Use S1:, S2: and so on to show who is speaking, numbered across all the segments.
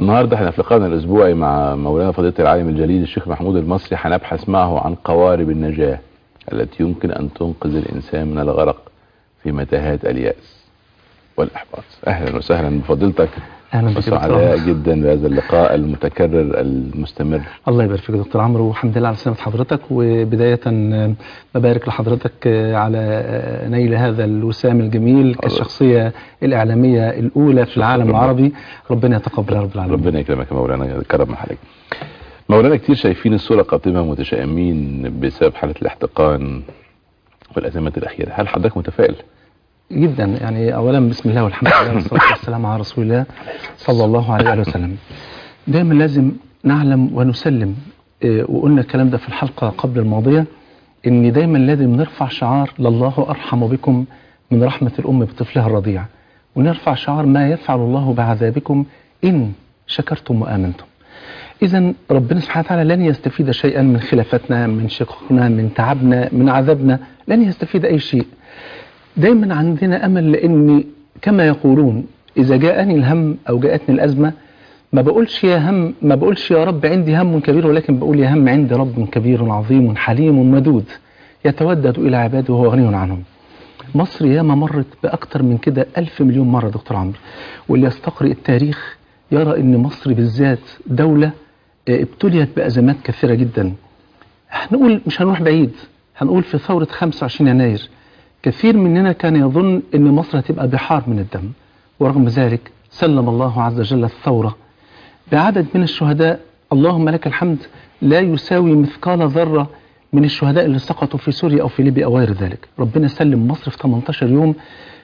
S1: النهارده احنا في لقائنا الاسبوعي مع مولانا فضيله العالم الجليل الشيخ محمود المصري هنبحث معه عن قوارب النجاه التي يمكن ان تنقذ الانسان من الغرق في متاهات الياس والاحباط اهلا وسهلا بفضيلتك
S2: اهلا بك يا دكتور
S1: وسعداء
S2: عمرو.
S1: جدا بهذا اللقاء المتكرر المستمر
S2: الله يبارك فيك يا دكتور عمرو والحمد لله على سلامة حضرتك وبداية آه، ببارك لحضرتك آه، على آه، نيل هذا الوسام الجميل كالشخصية الإعلامية الأولى في العالم
S1: شكراً.
S2: العربي ربنا يتقبل يا رب العالمين
S1: ربنا يكرمك يا مولانا كرم من حضرتك مولانا كتير شايفين الصورة قاتمة متشائمين بسبب حالة الاحتقان والأزمات الأخيرة هل حضرتك متفائل؟
S2: جدا يعني أولا بسم الله والحمد لله والصلاة والسلام على رسول الله صلى الله عليه وآله وسلم دايما لازم نعلم ونسلم آه، وقلنا الكلام ده في الحلقة قبل الماضية ان دايما لازم نرفع شعار لله ارحم بكم من رحمة الام بطفلها الرضيع ونرفع شعار ما يفعل الله بعذابكم ان شكرتم وامنتم اذا ربنا سبحانه وتعالى لن يستفيد شيئا من خلافتنا من شققنا من تعبنا من عذابنا لن يستفيد اي شيء دايما عندنا امل لان كما يقولون اذا جاءني الهم او جاءتني الازمه ما بقولش يا هم ما بقولش يا رب عندي هم كبير ولكن بقول يا هم عندي رب كبير عظيم حليم ودود يتودد الى عباده وهو غني عنهم مصر ياما مرت باكتر من كده ألف مليون مره دكتور عمرو واللي يستقرئ التاريخ يرى ان مصر بالذات دوله آه، ابتليت بازمات كثيره جدا هنقول مش هنروح بعيد هنقول في ثورة 25 يناير كثير مننا كان يظن ان مصر هتبقى بحار من الدم ورغم ذلك سلم الله عز وجل الثورة بعدد من الشهداء اللهم لك الحمد لا يساوي مثقال ذرة من الشهداء اللي سقطوا في سوريا أو في ليبيا أو غير ذلك ربنا سلم مصر في 18 يوم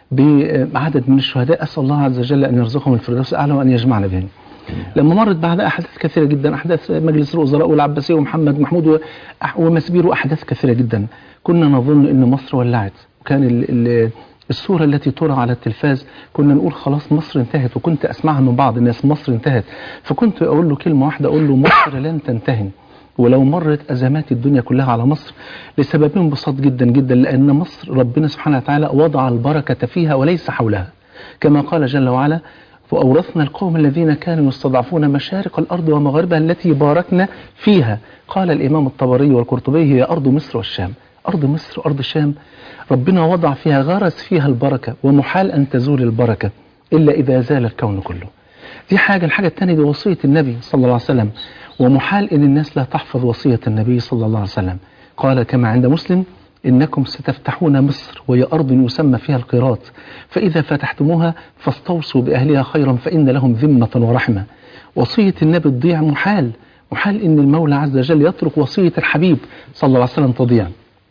S2: بعدد من الشهداء أسأل الله عز وجل أن يرزقهم الفردوس الأعلى وأن يجمعنا بهم لما مرت بعد أحداث كثيرة جدا أحداث مجلس الوزراء والعباسية ومحمد محمود و- ومسبير وأحداث كثيرة جدا كنا نظن أن مصر ولعت وكان ال ال الصورة التي ترى على التلفاز كنا نقول خلاص مصر انتهت وكنت أسمعها من بعض الناس مصر انتهت فكنت أقول له كلمة واحدة أقول له مصر لن تنتهي ولو مرت أزمات الدنيا كلها على مصر لسببين بساط جدا جدا لأن مصر ربنا سبحانه وتعالى وضع البركة فيها وليس حولها كما قال جل وعلا وأورثنا القوم الذين كانوا يستضعفون مشارق الأرض ومغاربها التي باركنا فيها قال الإمام الطبري والقرطبي هي أرض مصر والشام أرض مصر وأرض الشام ربنا وضع فيها غرس فيها البركة ومحال أن تزول البركة إلا إذا زال الكون كله دي حاجة الحاجة الثانية دي وصية النبي صلى الله عليه وسلم ومحال ان الناس لا تحفظ وصية النبي صلى الله عليه وسلم قال كما عند مسلم إنكم ستفتحون مصر وهي أرض يسمى فيها القيراط فإذا فتحتموها فاستوصوا بأهلها خيرا فإن لهم ذمة ورحمة وصية النبي تضيع محال محال إن المولى عز وجل يترك وصية الحبيب صلى الله عليه وسلم تضيع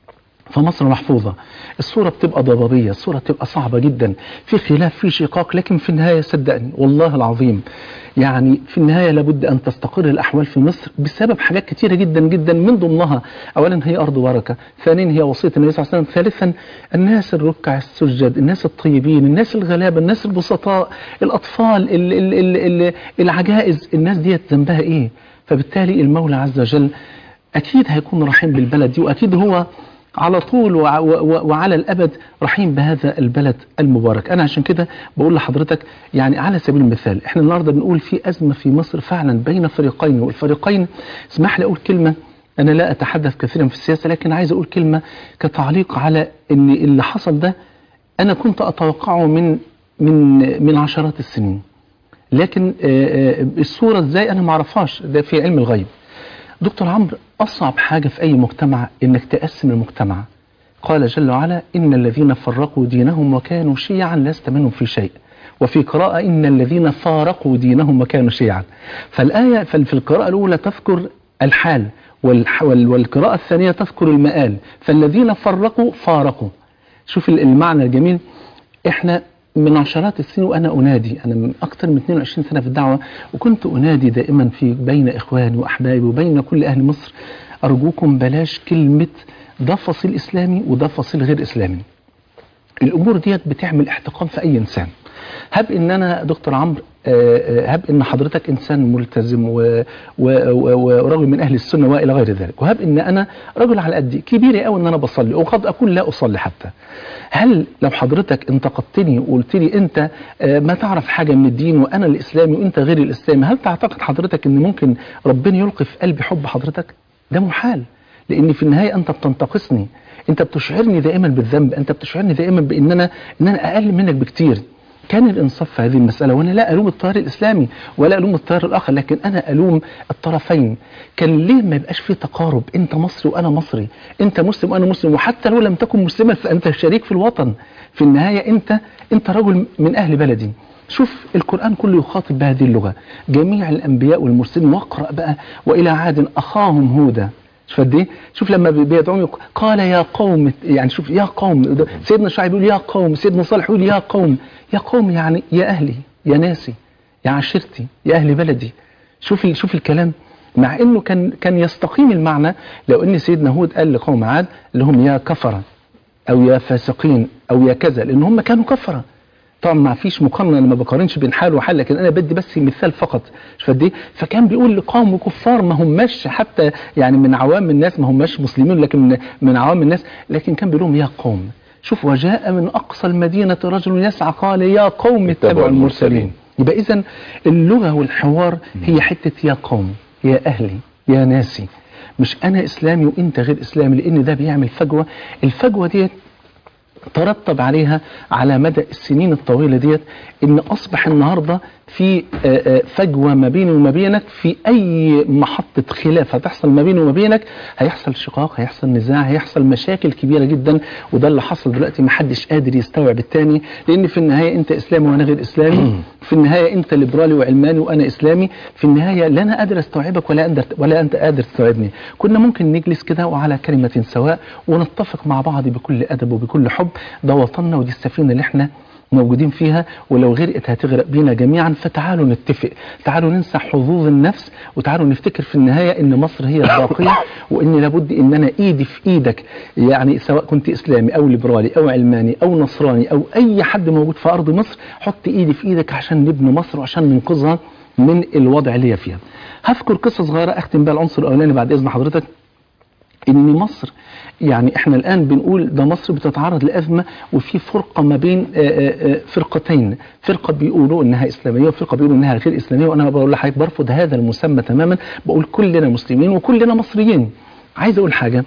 S2: فمصر محفوظة الصورة بتبقى ضبابية الصورة بتبقى صعبة جدا في خلاف في شقاق لكن في النهاية صدقني والله العظيم يعني في النهاية لابد أن تستقر الأحوال في مصر بسبب حاجات كتيرة جدا جدا من ضمنها أولا هي أرض بركة ثانيا هي وصية النبي صلى الله عليه وسلم ثالثا الناس الركع السجد الناس الطيبين الناس الغلابة الناس البسطاء الأطفال ال ال ال ال العجائز الناس ديت ذنبها إيه فبالتالي المولى عز وجل أكيد هيكون رحيم بالبلد دي وأكيد هو على طول وع- و- وعلى الأبد رحيم بهذا البلد المبارك أنا عشان كده بقول لحضرتك يعني على سبيل المثال احنا النهاردة بنقول في أزمة في مصر فعلا بين فريقين والفريقين اسمح لي أقول كلمة أنا لا أتحدث كثيرا في السياسة لكن عايز أقول كلمة كتعليق على أن اللي حصل ده أنا كنت أتوقعه من من من عشرات السنين لكن آه، آه، الصورة ازاي انا ما اعرفهاش ده في علم الغيب دكتور عمرو اصعب حاجة في اي مجتمع انك تقسم المجتمع قال جل وعلا ان الذين فرقوا دينهم وكانوا شيعا لست منهم في شيء وفي قراءة إن الذين فارقوا دينهم وكانوا شيعا فالآية في القراءة الأولى تذكر الحال والح- وال- والقراءة الثانية تذكر المآل فالذين فرقوا فارقوا شوف المعنى الجميل احنا من عشرات السنين وانا انادي انا من اكثر من 22 سنه في الدعوه وكنت انادي دائما في بين اخواني واحبابي وبين كل اهل مصر ارجوكم بلاش كلمه ده فصيل اسلامي وده فصيل غير اسلامي الامور ديت بتعمل احتقان في اي انسان هب ان انا دكتور عمرو آه، آه، هب ان حضرتك انسان ملتزم و- و- و- ورجل من اهل السنه والى غير ذلك وهب ان انا رجل على قدي كبير قوي ان انا بصلي وقد اكون لا اصلي حتى هل لو حضرتك انتقدتني وقلت لي انت آه، ما تعرف حاجه من الدين وانا الاسلامي وانت غير الاسلامي هل تعتقد حضرتك ان ممكن ربنا يلقي في قلبي حب حضرتك ده محال لان في النهايه انت بتنتقصني انت بتشعرني دائما بالذنب انت بتشعرني دائما بان انا ان انا اقل منك بكتير كان الانصاف في هذه المساله وانا لا الوم التيار الاسلامي ولا الوم التيار الاخر لكن انا الوم الطرفين كان ليه ما يبقاش في تقارب انت مصري وانا مصري انت مسلم وانا مسلم وحتى لو لم تكن مسلما فانت شريك في الوطن في النهايه انت انت رجل من اهل بلدي شوف القرآن كله يخاطب بهذه اللغة جميع الأنبياء والمرسلين واقرأ بقى وإلى عاد أخاهم هودا شوف قد ايه شوف لما بي- بيدعوهم يق- قال يا قوم يعني شوف يا قوم ده سيدنا شعيب يقول يا قوم سيدنا صالح يقول يا قوم يا قوم يعني يا اهلي يا ناسي يا عشيرتي يا اهل بلدي شوف ال- شوف الكلام مع انه كان كان يستقيم المعنى لو ان سيدنا هود قال لقوم عاد اللي هم يا كفره او يا فاسقين او يا كذا لان هم كانوا كفره طبعا ما فيش مقارنه انا ما بقارنش بين حال وحال لكن انا بدي بس مثال فقط شوف قد ايه فكان بيقول لقوم كفار ما هماش حتى يعني من عوام الناس ما هماش مسلمين لكن من, من عوام الناس لكن كان بيقول لهم يا قوم شوف وجاء من اقصى المدينه رجل يسعى قال يا قوم اتبعوا المرسلين يبقى اذا اللغه والحوار هي حته يا قوم يا اهلي يا ناسي مش انا اسلامي وانت غير اسلامي لان ده بيعمل فجوه الفجوه ديت ترتب عليها على مدى السنين الطويلة ديت ان اصبح النهاردة في آه، آه، فجوة ما بيني وما بينك في اي محطة خلاف هتحصل ما بيني وما بينك هيحصل شقاق هيحصل نزاع هيحصل مشاكل كبيرة جدا وده اللي حصل دلوقتي محدش قادر يستوعب التاني لان في النهاية انت اسلامي وانا غير اسلامي في النهاية انت ليبرالي وعلماني وانا اسلامي في النهاية لا انا قادر استوعبك ولا انت ولا انت قادر تستوعبني كنا ممكن نجلس كده وعلى كلمة سواء ونتفق مع بعض بكل ادب وبكل حب ده وطننا ودي السفينة اللي احنا موجودين فيها ولو غرقت هتغرق بينا جميعا فتعالوا نتفق تعالوا ننسى حظوظ النفس وتعالوا نفتكر في النهاية ان مصر هي الباقية وان لابد ان انا ايدي في ايدك يعني سواء كنت اسلامي او ليبرالي او علماني او نصراني او اي حد موجود في ارض مصر حط ايدي في ايدك عشان نبني مصر وعشان ننقذها من الوضع اللي هي فيها هذكر قصة صغيرة اختم بها العنصر الاولاني بعد اذن حضرتك ان مصر يعني احنا الان بنقول ده مصر بتتعرض لازمه وفي فرقه ما بين آه، آه، آه، فرقتين فرقه بيقولوا انها اسلاميه وفرقه بيقولوا انها غير اسلاميه وانا بقول لحضرتك برفض هذا المسمى تماما بقول كلنا مسلمين وكلنا مصريين عايز اقول حاجه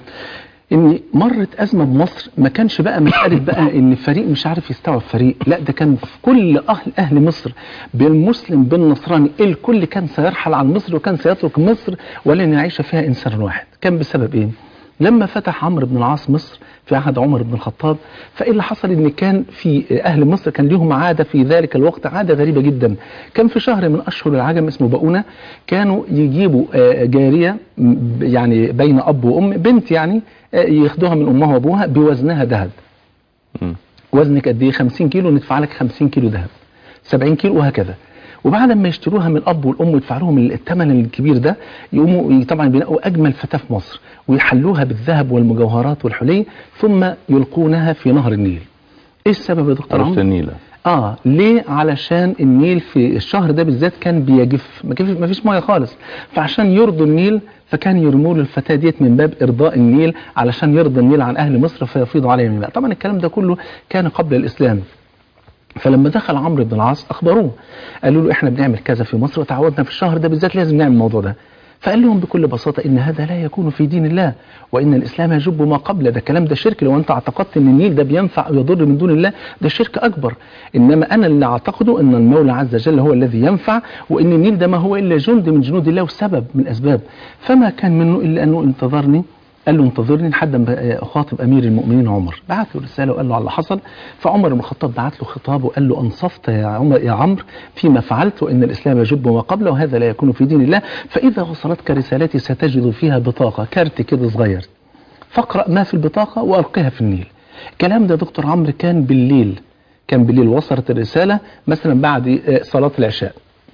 S2: ان مرت ازمه بمصر ما كانش بقى مساله بقى ان فريق مش عارف يستوعب فريق لا ده كان في كل اهل اهل مصر بالمسلم بالنصراني الكل كان سيرحل عن مصر وكان سيترك مصر ولن يعيش فيها انسان واحد كان بسبب ايه لما فتح عمرو بن العاص مصر في عهد عمر بن الخطاب فايه اللي حصل ان كان في اهل مصر كان لهم عاده في ذلك الوقت عاده غريبه جدا كان في شهر من اشهر العجم اسمه بؤونه كانوا يجيبوا آه، جاريه م- يعني بين اب وام بنت يعني آه، ياخدوها من امها وابوها بوزنها ذهب
S1: مم.
S2: وزنك قد ايه 50 كيلو ندفع لك 50 كيلو ذهب 70 كيلو وهكذا وبعد ما يشتروها من الاب والام ويدفع لهم الثمن الكبير ده يقوموا طبعا بينقوا اجمل فتاه في مصر ويحلوها بالذهب والمجوهرات والحلي ثم يلقونها في نهر النيل ايه السبب يا دكتور
S1: عرفت
S2: عمرو
S1: النيلة
S2: اه ليه علشان النيل في الشهر ده بالذات كان بيجف ما كيف- ما فيش ميه خالص فعشان يرضوا النيل فكان يرموا له الفتاه ديت من باب ارضاء النيل علشان يرضى النيل عن اهل مصر فيفيضوا عليهم الماء طبعا الكلام ده كله كان قبل الاسلام فلما دخل عمرو بن العاص اخبروه قالوا له احنا بنعمل كذا في مصر وتعودنا في الشهر ده بالذات لازم نعمل الموضوع ده فقال لهم بكل بساطة إن هذا لا يكون في دين الله وإن الإسلام يجب ما قبل ده كلام ده شرك لو أنت اعتقدت إن النيل ده بينفع أو يضر من دون الله ده شرك أكبر إنما أنا اللي أعتقده إن المولى عز وجل هو الذي ينفع وإن النيل ده ما هو إلا جند من جنود الله وسبب من الأسباب فما كان منه إلا أنه انتظرني قال له انتظرني لحد ما اخاطب امير المؤمنين عمر بعت له رساله وقال له على اللي حصل فعمر بن الخطاب بعت له خطاب وقال له انصفت يا عمر يا عمرو فيما فعلت وان الاسلام يجب ما قبله وهذا لا يكون في دين الله فاذا وصلتك رسالتي ستجد فيها بطاقه كارت كده صغير فاقرا ما في البطاقه والقها في النيل الكلام ده دكتور عمرو كان بالليل كان بالليل وصلت الرساله مثلا بعد آه، صلاه العشاء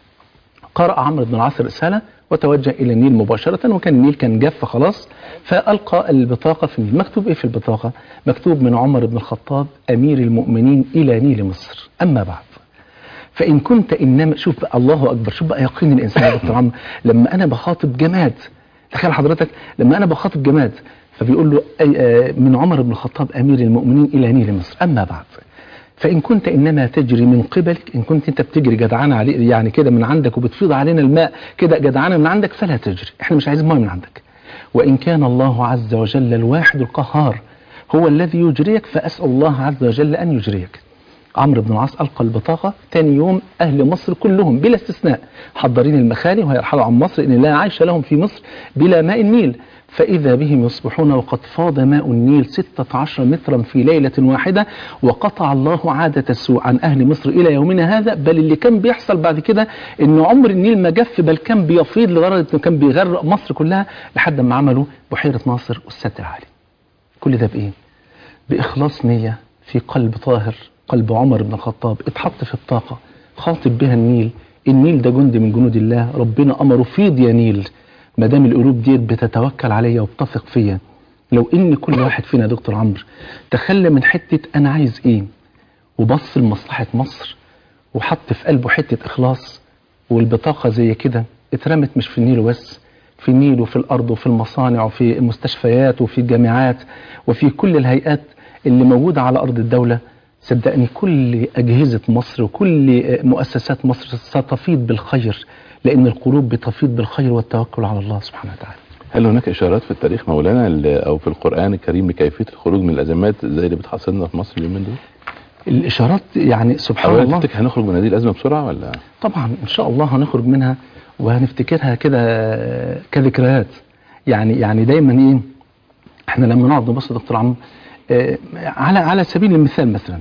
S2: قرأ عمرو بن العاص الرسالة وتوجه إلى النيل مباشرة وكان النيل كان جف خلاص فألقى البطاقة في النيل مكتوب إيه في البطاقة مكتوب من عمر بن الخطاب أمير المؤمنين إلى نيل مصر أما بعد فان كنت انما شوف بقى الله اكبر شوف بقى يقين الانسان يا دكتور عمرو لما انا بخاطب جماد تخيل حضرتك لما انا بخاطب جماد فبيقول له أي آه، من عمر بن الخطاب امير المؤمنين الى نيل مصر اما بعد فإن كنت إنما تجري من قبلك إن كنت أنت بتجري جدعانة عليه يعني كده من عندك وبتفيض علينا الماء كده جدعانة من عندك فلا تجري إحنا مش عايزين ماء من عندك وإن كان الله عز وجل الواحد القهار هو الذي يجريك فأسأل الله عز وجل أن يجريك عمرو بن العاص ألقى البطاقة تاني يوم أهل مصر كلهم بلا استثناء حضرين المخالي وهيرحلوا عن مصر إن لا عيش لهم في مصر بلا ماء النيل فإذا بهم يصبحون وقد فاض ماء النيل 16 مترا في ليلة واحدة وقطع الله عادة السوء عن أهل مصر إلى يومنا هذا بل اللي كان بيحصل بعد كده إن عمر النيل ما جف بل كان بيفيض لدرجة إنه كان بيغرق مصر كلها لحد ما عملوا بحيرة ناصر والسد العالي كل ده بإيه؟ بإخلاص نية في قلب طاهر قلب عمر بن الخطاب اتحط في الطاقة خاطب بها النيل النيل ده جند من جنود الله ربنا أمره فيض يا نيل ما دام القلوب ديت بتتوكل عليا وبتثق فيا لو ان كل واحد فينا يا دكتور عمرو تخلى من حته انا عايز ايه وبص لمصلحه مصر وحط في قلبه حته اخلاص والبطاقه زي كده اترمت مش في النيل بس في النيل وفي الارض وفي المصانع وفي المستشفيات وفي الجامعات وفي كل الهيئات اللي موجوده على ارض الدوله صدقني كل اجهزه مصر وكل مؤسسات مصر ستفيض بالخير لأن القلوب بتفيض بالخير والتوكل على الله سبحانه وتعالى
S1: هل هناك اشارات في التاريخ مولانا ل- او في القران الكريم لكيفيه الخروج من الازمات زي اللي بتحصلنا في مصر اليومين دول؟
S2: الإشارات يعني سبحان
S1: اولا
S2: الله
S1: تفتكر هنخرج من هذه الازمه بسرعه ولا؟
S2: طبعا إن شاء الله هنخرج منها وهنفتكرها كده كذكريات يعني يعني دايما إيه إحنا لما نقعد نبص يا دكتور عمرو آه، على على سبيل المثال مثلا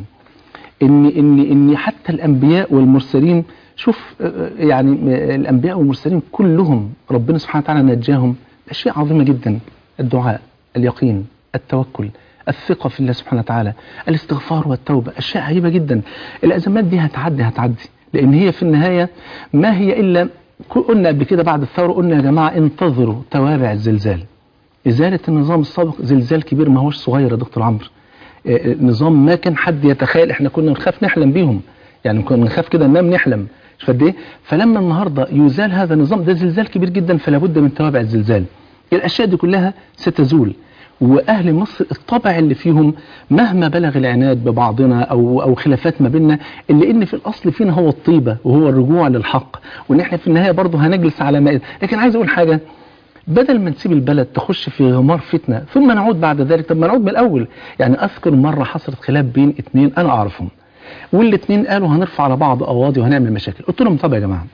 S2: ان ان ان حتى الانبياء والمرسلين شوف آه، يعني آه، الانبياء والمرسلين كلهم ربنا سبحانه وتعالى نجاهم اشياء عظيمه جدا الدعاء اليقين التوكل الثقه في الله سبحانه وتعالى الاستغفار والتوبه اشياء عجيبه جدا الازمات دي هتعدي هتعدي لان هي في النهايه ما هي الا قلنا قبل كده بعد الثوره قلنا يا جماعه انتظروا توابع الزلزال ازاله النظام السابق زلزال كبير ما هوش صغير يا دكتور عمرو آه، نظام ما كان حد يتخيل احنا كنا نخاف نحلم بيهم يعني كنا نخاف كده ننام نحلم مش قد ايه فلما النهارده يزال هذا النظام ده زلزال كبير جدا فلا بد من توابع الزلزال الاشياء دي كلها ستزول واهل مصر الطبع اللي فيهم مهما بلغ العناد ببعضنا او او خلافات ما بيننا الا ان في الاصل فينا هو الطيبه وهو الرجوع للحق وان احنا في النهايه برضه هنجلس على مائده لكن عايز اقول حاجه بدل ما نسيب البلد تخش في غمار فتنة ثم نعود بعد ذلك طب ما نعود من الأول يعني أذكر مرة حصلت خلاف بين اتنين أنا أعرفهم والاتنين قالوا هنرفع على بعض قواضي وهنعمل مشاكل قلت لهم طب يا جماعة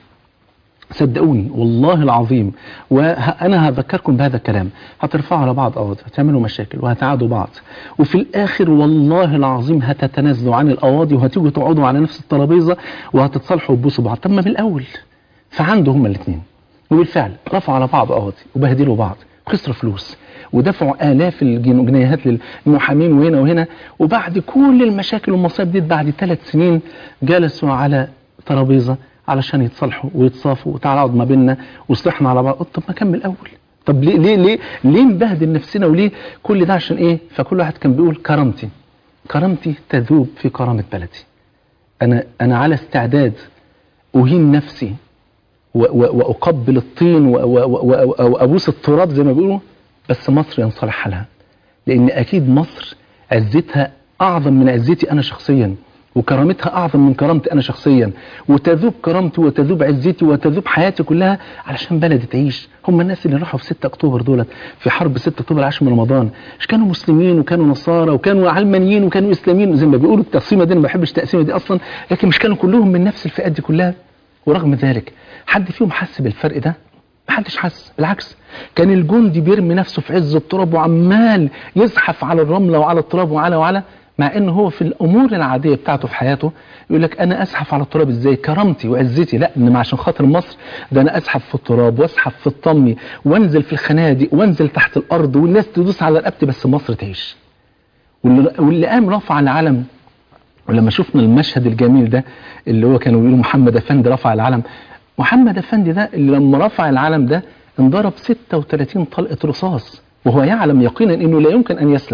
S2: صدقوني والله العظيم وانا هذكركم بهذا الكلام هترفعوا على بعض قواضي هتعملوا مشاكل وهتعادوا بعض وفي الاخر والله العظيم هتتنازلوا عن القواضي وهتيجوا تقعدوا على نفس الترابيزه وهتتصالحوا وتبوسوا بعض طب ما من الاول فعنده هما الاثنين وبالفعل رفعوا على بعض قواضي وبهدلوا بعض خسروا فلوس ودفعوا آلاف الجنيهات للمحامين وهنا وهنا وبعد كل المشاكل والمصايب دي بعد ثلاث سنين جلسوا على ترابيزة علشان يتصالحوا ويتصافوا وتعالى اقعد ما بيننا وصلحنا على بعض قلت طب ما كمل الاول طب ليه ليه ليه ليه نبهدل نفسنا وليه كل ده عشان ايه فكل واحد كان بيقول كرامتي كرامتي تذوب في كرامة بلدي انا انا على استعداد اهين نفسي و- و- واقبل الطين و- و- و- و- وابوس التراب زي ما بيقولوا بس مصر ينصلح حالها لان اكيد مصر عزتها اعظم من عزتي انا شخصيا وكرامتها اعظم من كرامتي انا شخصيا وتذوب كرامتي وتذوب عزتي وتذوب حياتي كلها علشان بلدي تعيش هم الناس اللي راحوا في 6 اكتوبر دولت في حرب 6 اكتوبر عاشوا من رمضان مش كانوا مسلمين وكانوا نصارى وكانوا علمانيين وكانوا اسلاميين زي ما بيقولوا التقسيمه دي انا ما بحبش التقسيمه دي اصلا لكن مش كانوا كلهم من نفس الفئات دي كلها ورغم ذلك حد فيهم حس بالفرق ده محدش حس بالعكس كان الجندي بيرمي نفسه في عز التراب وعمال يزحف على الرمله وعلى التراب وعلى وعلى مع ان هو في الامور العاديه بتاعته في حياته يقول لك انا ازحف على التراب ازاي كرامتي وعزتي لا انما عشان خاطر مصر ده انا ازحف في التراب وازحف في الطمي وانزل في الخنادق وانزل تحت الارض والناس تدوس على رقبتي بس مصر تعيش واللي, واللي قام رفع العلم ولما شفنا المشهد الجميل ده اللي هو كانوا بيقولوا محمد افندي رفع العلم محمد افندي ده اللي لما رفع العلم ده انضرب 36 طلقه رصاص وهو يعلم يقينا انه لا يمكن ان يسلم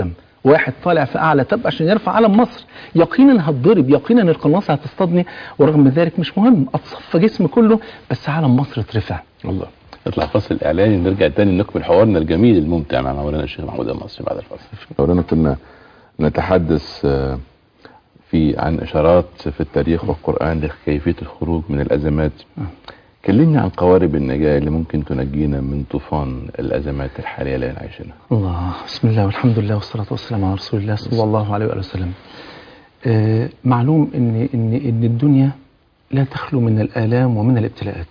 S2: واحد طالع في اعلى تب عشان يرفع علم مصر يقينا هتضرب يقينا القناصه هتصطادني ورغم ذلك مش مهم اتصفى جسمي كله بس علم مصر اترفع
S1: الله نطلع فاصل اعلاني نرجع تاني نكمل حوارنا الجميل الممتع مع مولانا الشيخ محمود المصري بعد الفاصل مولانا كنا نتحدث آه، في عن اشارات في التاريخ والقران لكيفيه الخروج من الازمات كلمني عن قوارب النجاه اللي ممكن تنجينا من طوفان الازمات الحاليه اللي احنا عايشينها
S2: الله بسم الله والحمد لله والصلاة والسلام على رسول الله صلى الله عليه وآله وسلم آه معلوم ان ان ان الدنيا لا تخلو من الآلام ومن الابتلاءات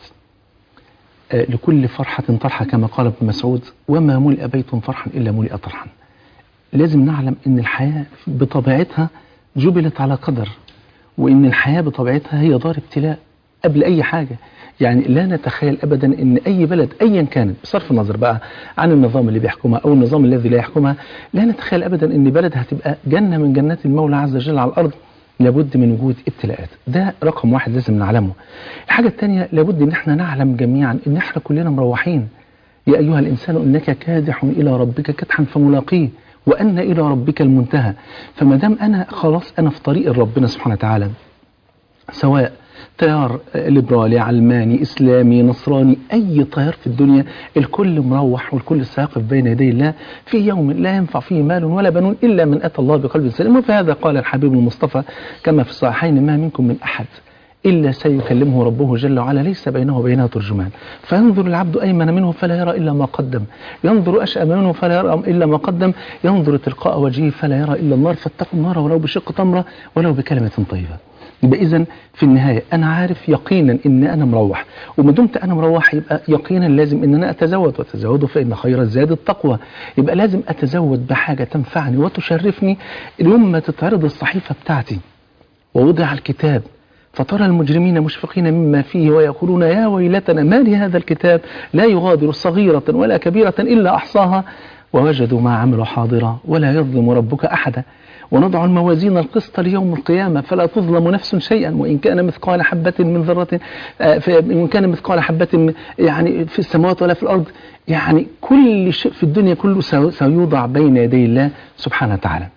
S2: آه لكل فرحة طرحة كما قال ابن مسعود وما ملئ بيت فرحا إلا ملئ طرحا لازم نعلم ان الحياة بطبيعتها جبلت على قدر وان الحياة بطبيعتها هي دار ابتلاء قبل اي حاجة يعني لا نتخيل ابدا ان اي بلد ايا كانت بصرف النظر بقى عن النظام اللي بيحكمها او النظام الذي لا يحكمها لا نتخيل ابدا ان بلد هتبقى جنة من جنات المولى عز وجل على الارض لابد من وجود ابتلاءات ده رقم واحد لازم نعلمه الحاجة الثانية لابد ان احنا نعلم جميعا ان احنا كلنا مروحين يا ايها الانسان انك كادح الى ربك كدحا فملاقيه وان الى ربك المنتهى فما دام انا خلاص انا في طريق ربنا سبحانه وتعالى سواء تيار ليبرالي علماني اسلامي نصراني اي تيار في الدنيا الكل مروح والكل ساقف بين يدي الله في يوم لا ينفع فيه مال ولا بنون الا من اتى الله بقلب سليم وفي هذا قال الحبيب المصطفى كما في الصحيحين ما منكم من احد إلا سيكلمه ربه جل وعلا ليس بينه وبينها ترجمان فينظر العبد أيمن منه فلا يرى إلا ما قدم ينظر أشأم منه فلا يرى إلا ما قدم ينظر تلقاء وجهه فلا يرى إلا النار فاتقوا النار ولو بشق تمرة ولو بكلمة طيبة يبقى إذا في النهاية أنا عارف يقينا إن أنا مروح وما دمت أنا مروح يبقى يقينا لازم إن أنا أتزود وأتزود فإن خير الزاد التقوى يبقى لازم أتزود بحاجة تنفعني وتشرفني اليوم ما تتعرض الصحيفة بتاعتي ووضع الكتاب فترى المجرمين مشفقين مما فيه ويقولون يا ويلتنا ما لهذا الكتاب لا يغادر صغيرة ولا كبيرة إلا أحصاها ووجدوا ما عملوا حاضرا ولا يظلم ربك أحدا ونضع الموازين القسط ليوم القيامة فلا تظلم نفس شيئا وإن كان مثقال حبة من ذرة وإن كان مثقال حبة يعني في السماوات ولا في الأرض يعني كل شيء في الدنيا كله سيوضع بين يدي الله سبحانه وتعالى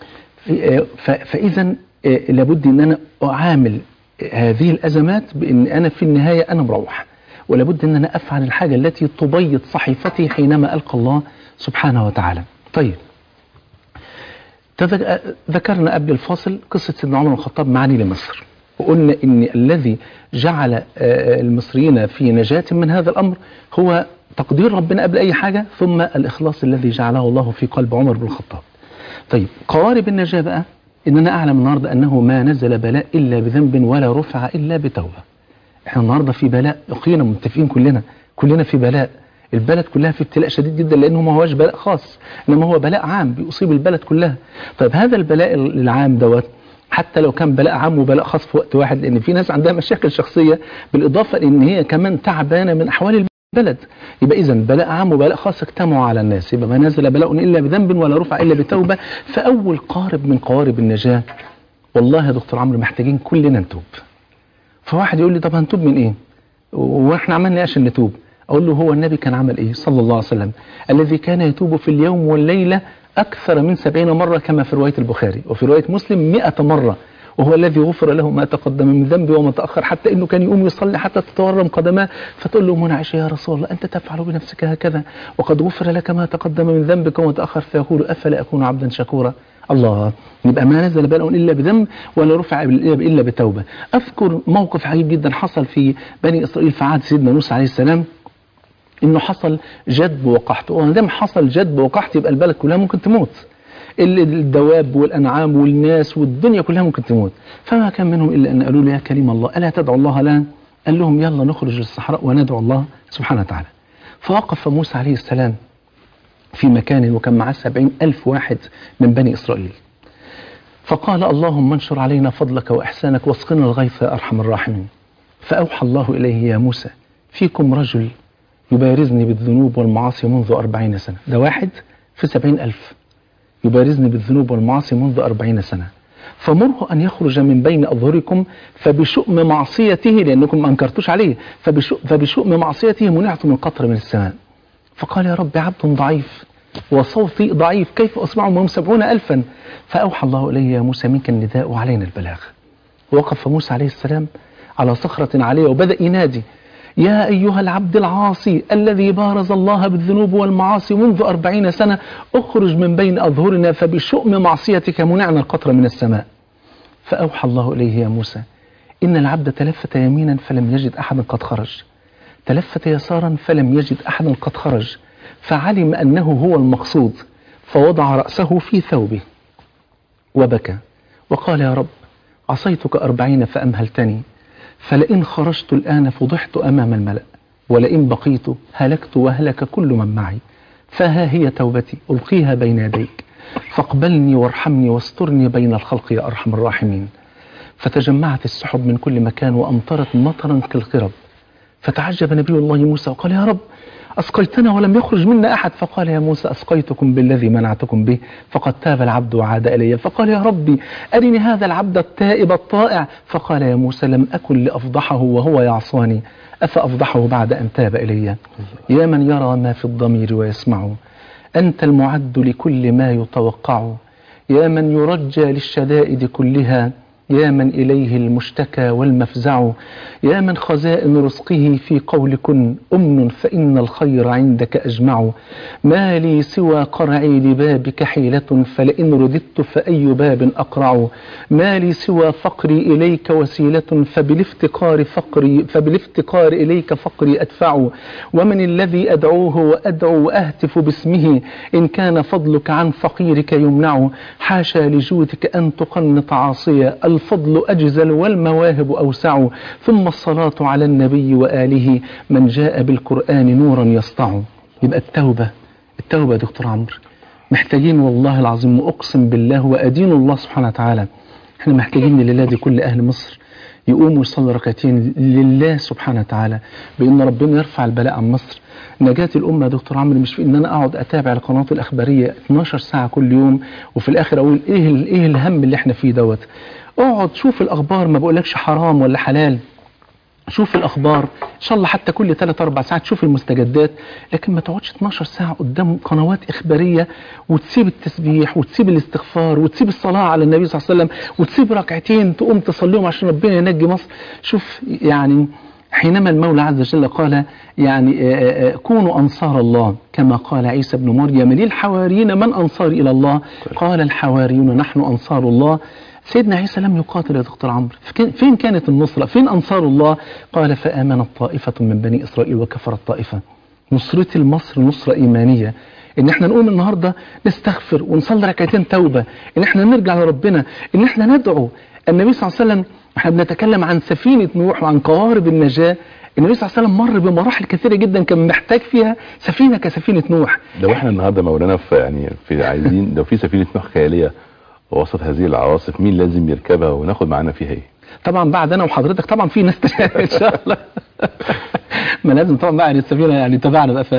S2: فإذا لابد أن أنا أعامل هذه الأزمات بأن أنا في النهاية أنا مروح ولابد أن أنا أفعل الحاجة التي تبيض صحيفتي حينما ألقى الله سبحانه وتعالى طيب ذكرنا قبل الفاصل قصة سيدنا عمر بن الخطاب معاني لمصر وقلنا ان الذي جعل المصريين في نجاة من هذا الامر هو تقدير ربنا قبل اي حاجة ثم الاخلاص الذي جعله الله في قلب عمر بن الخطاب طيب قوارب النجاة بقى ان انا اعلم النهاردة انه ما نزل بلاء الا بذنب ولا رفع الا بتوبة احنا النهاردة في بلاء يقينا متفقين كلنا كلنا في بلاء البلد كلها في ابتلاء شديد جدا لانه ما هوش بلاء خاص انما هو بلاء عام بيصيب البلد كلها طيب هذا البلاء العام دوت حتى لو كان بلاء عام وبلاء خاص في وقت واحد لان في ناس عندها مشاكل شخصيه بالاضافه لان هي كمان تعبانه من احوال البلد يبقى اذا بلاء عام وبلاء خاص اجتمعوا على الناس يبقى ما نزل بلاء الا بذنب ولا رفع الا بتوبه فاول قارب من قوارب النجاه والله يا دكتور عمرو محتاجين كلنا نتوب فواحد يقول لي طب هنتوب من ايه واحنا عملنا ايه عشان نتوب أقول له هو النبي كان عمل إيه صلى الله عليه وسلم الذي كان يتوب في اليوم والليلة أكثر من سبعين مرة كما في رواية البخاري وفي رواية مسلم مئة مرة وهو الذي غفر له ما تقدم من ذنبه وما تأخر حتى إنه كان يقوم يصلي حتى تتورم قدماه فتقول له منى عائشة يا رسول الله أنت تفعل بنفسك هكذا وقد غفر لك ما تقدم من ذنبك وما تأخر فيقول أفلا أكون عبدا شكورا الله يبقى ما نزل بلاء إلا بذنب ولا رفع إلا بتوبة أذكر موقف عجيب جدا حصل في بني إسرائيل في عهد سيدنا موسى عليه السلام انه حصل جدب وقحط وما دام حصل جدب وقحط يبقى البلد كلها ممكن تموت الدواب والانعام والناس والدنيا كلها ممكن تموت فما كان منهم الا ان قالوا له يا كريم الله الا تدعو الله لنا قال لهم يلا نخرج للصحراء وندعو الله سبحانه وتعالى فوقف موسى عليه السلام في مكان وكان معاه سبعين ألف واحد من بني إسرائيل فقال اللهم انشر علينا فضلك وإحسانك واسقنا الغيث يا أرحم الراحمين فأوحى الله إليه يا موسى فيكم رجل يبارزني بالذنوب والمعاصي منذ أربعين سنة ده واحد في سبعين ألف يبارزني بالذنوب والمعاصي منذ أربعين سنة فمره أن يخرج من بين أظهركم فبشؤم معصيته لأنكم ما أنكرتوش عليه فبشؤم, فبشؤم معصيته منعت من قطر من السماء فقال يا رب عبد ضعيف وصوتي ضعيف كيف أسمعهم وهم سبعون ألفا فأوحى الله إلي يا موسى منك النداء وعلينا البلاغ وقف موسى عليه السلام على صخرة عالية وبدأ ينادي يا أيها العبد العاصي الذي بارز الله بالذنوب والمعاصي منذ أربعين سنة اخرج من بين أظهرنا فبشؤم معصيتك منعنا القطر من السماء فأوحى الله إليه يا موسى إن العبد تلفت يمينا فلم يجد أحدا قد خرج تلفت يسارا فلم يجد أحدا قد خرج فعلم أنه هو المقصود فوضع رأسه في ثوبه وبكى وقال يا رب عصيتك أربعين فأمهلتني فلئن خرجت الآن فضحت أمام الملأ ولئن بقيت هلكت وهلك كل من معي فها هي توبتي ألقيها بين يديك فاقبلني وارحمني واسترني بين الخلق يا أرحم الراحمين فتجمعت السحب من كل مكان وأمطرت مطرا كالقرب فتعجب نبي الله موسى وقال يا رب أسقيتنا ولم يخرج منا أحد فقال يا موسى أسقيتكم بالذي منعتكم به فقد تاب العبد وعاد إلي فقال يا ربي أرني هذا العبد التائب الطائع فقال يا موسى لم أكن لأفضحه وهو يعصاني أفأفضحه بعد أن تاب إلي يا من يرى ما في الضمير ويسمع أنت المعد لكل ما يتوقع يا من يرجى للشدائد كلها يا من إليه المشتكى والمفزع يا من خزائن رزقه في قول كن أمن فإن الخير عندك أجمع ما لي سوى قرعي لبابك حيلة فلئن رددت فأي باب أقرع ما لي سوى فقري إليك وسيلة فبالافتقار فقري فبالافتقار إليك فقري أدفع ومن الذي أدعوه وأدعو وأهتف باسمه إن كان فضلك عن فقيرك يمنع حاشا لجودك أن تقنط عاصيا الفضل أجزل والمواهب أوسع ثم الصلاة على النبي وآله من جاء بالقرآن نورا يسطع يبقى التوبة التوبة يا دكتور عمرو محتاجين والله العظيم وأقسم بالله وأدين الله سبحانه وتعالى احنا محتاجين لله دي كل أهل مصر يقوموا يصلوا ركعتين لله سبحانه وتعالى بأن ربنا يرفع البلاء عن مصر نجاة الأمة يا دكتور عمرو مش في إن أنا أقعد أتابع القنوات الأخبارية 12 ساعة كل يوم وفي الآخر أقول إيه ال- إيه الهم اللي إحنا فيه دوت اقعد شوف الأخبار ما بقولكش حرام ولا حلال شوف الأخبار إن شاء الله حتى كل 3 4 ساعات شوف المستجدات لكن ما تقعدش 12 ساعة قدام قنوات إخبارية وتسيب التسبيح وتسيب الاستغفار وتسيب الصلاة على النبي صلى الله عليه وسلم وتسيب ركعتين تقوم تصليهم عشان ربنا ينجي مصر شوف يعني حينما المولى عز وجل قال يعني آه، آه، كونوا أنصار الله كما قال عيسى بن مريم للحواريين من أنصار إلى الله قال الحواريون نحن أنصار الله سيدنا عيسى لم يقاتل يا دكتور عمرو فكان- فين كانت النصرة فين أنصار الله قال فآمنت طائفة من بني إسرائيل وكفرت طائفة نصرتي لمصر نصرة إيمانية ان احنا نقوم النهاردة نستغفر ونصلي ركعتين توبة ان احنا نرجع لربنا ان احنا ندعو النبي صلى الله عليه وسلم احنا بنتكلم عن سفينة نوح وعن قوارب النجاة النبي صلى الله عليه وسلم مر بمراحل كثيرة جدا كان محتاج فيها سفينة كسفينة نوح
S1: لو احنا النهارده مولانا في يعني في عايزين لو في سفينه نوح خياليه وسط هذه العواصف مين لازم يركبها وناخد معانا فيها ايه؟
S2: طبعا بعد انا وحضرتك طبعا في ناس تانية ان شاء الله ما لازم طبعا بقى يعني السفينه يعني تبعنا بقى ف...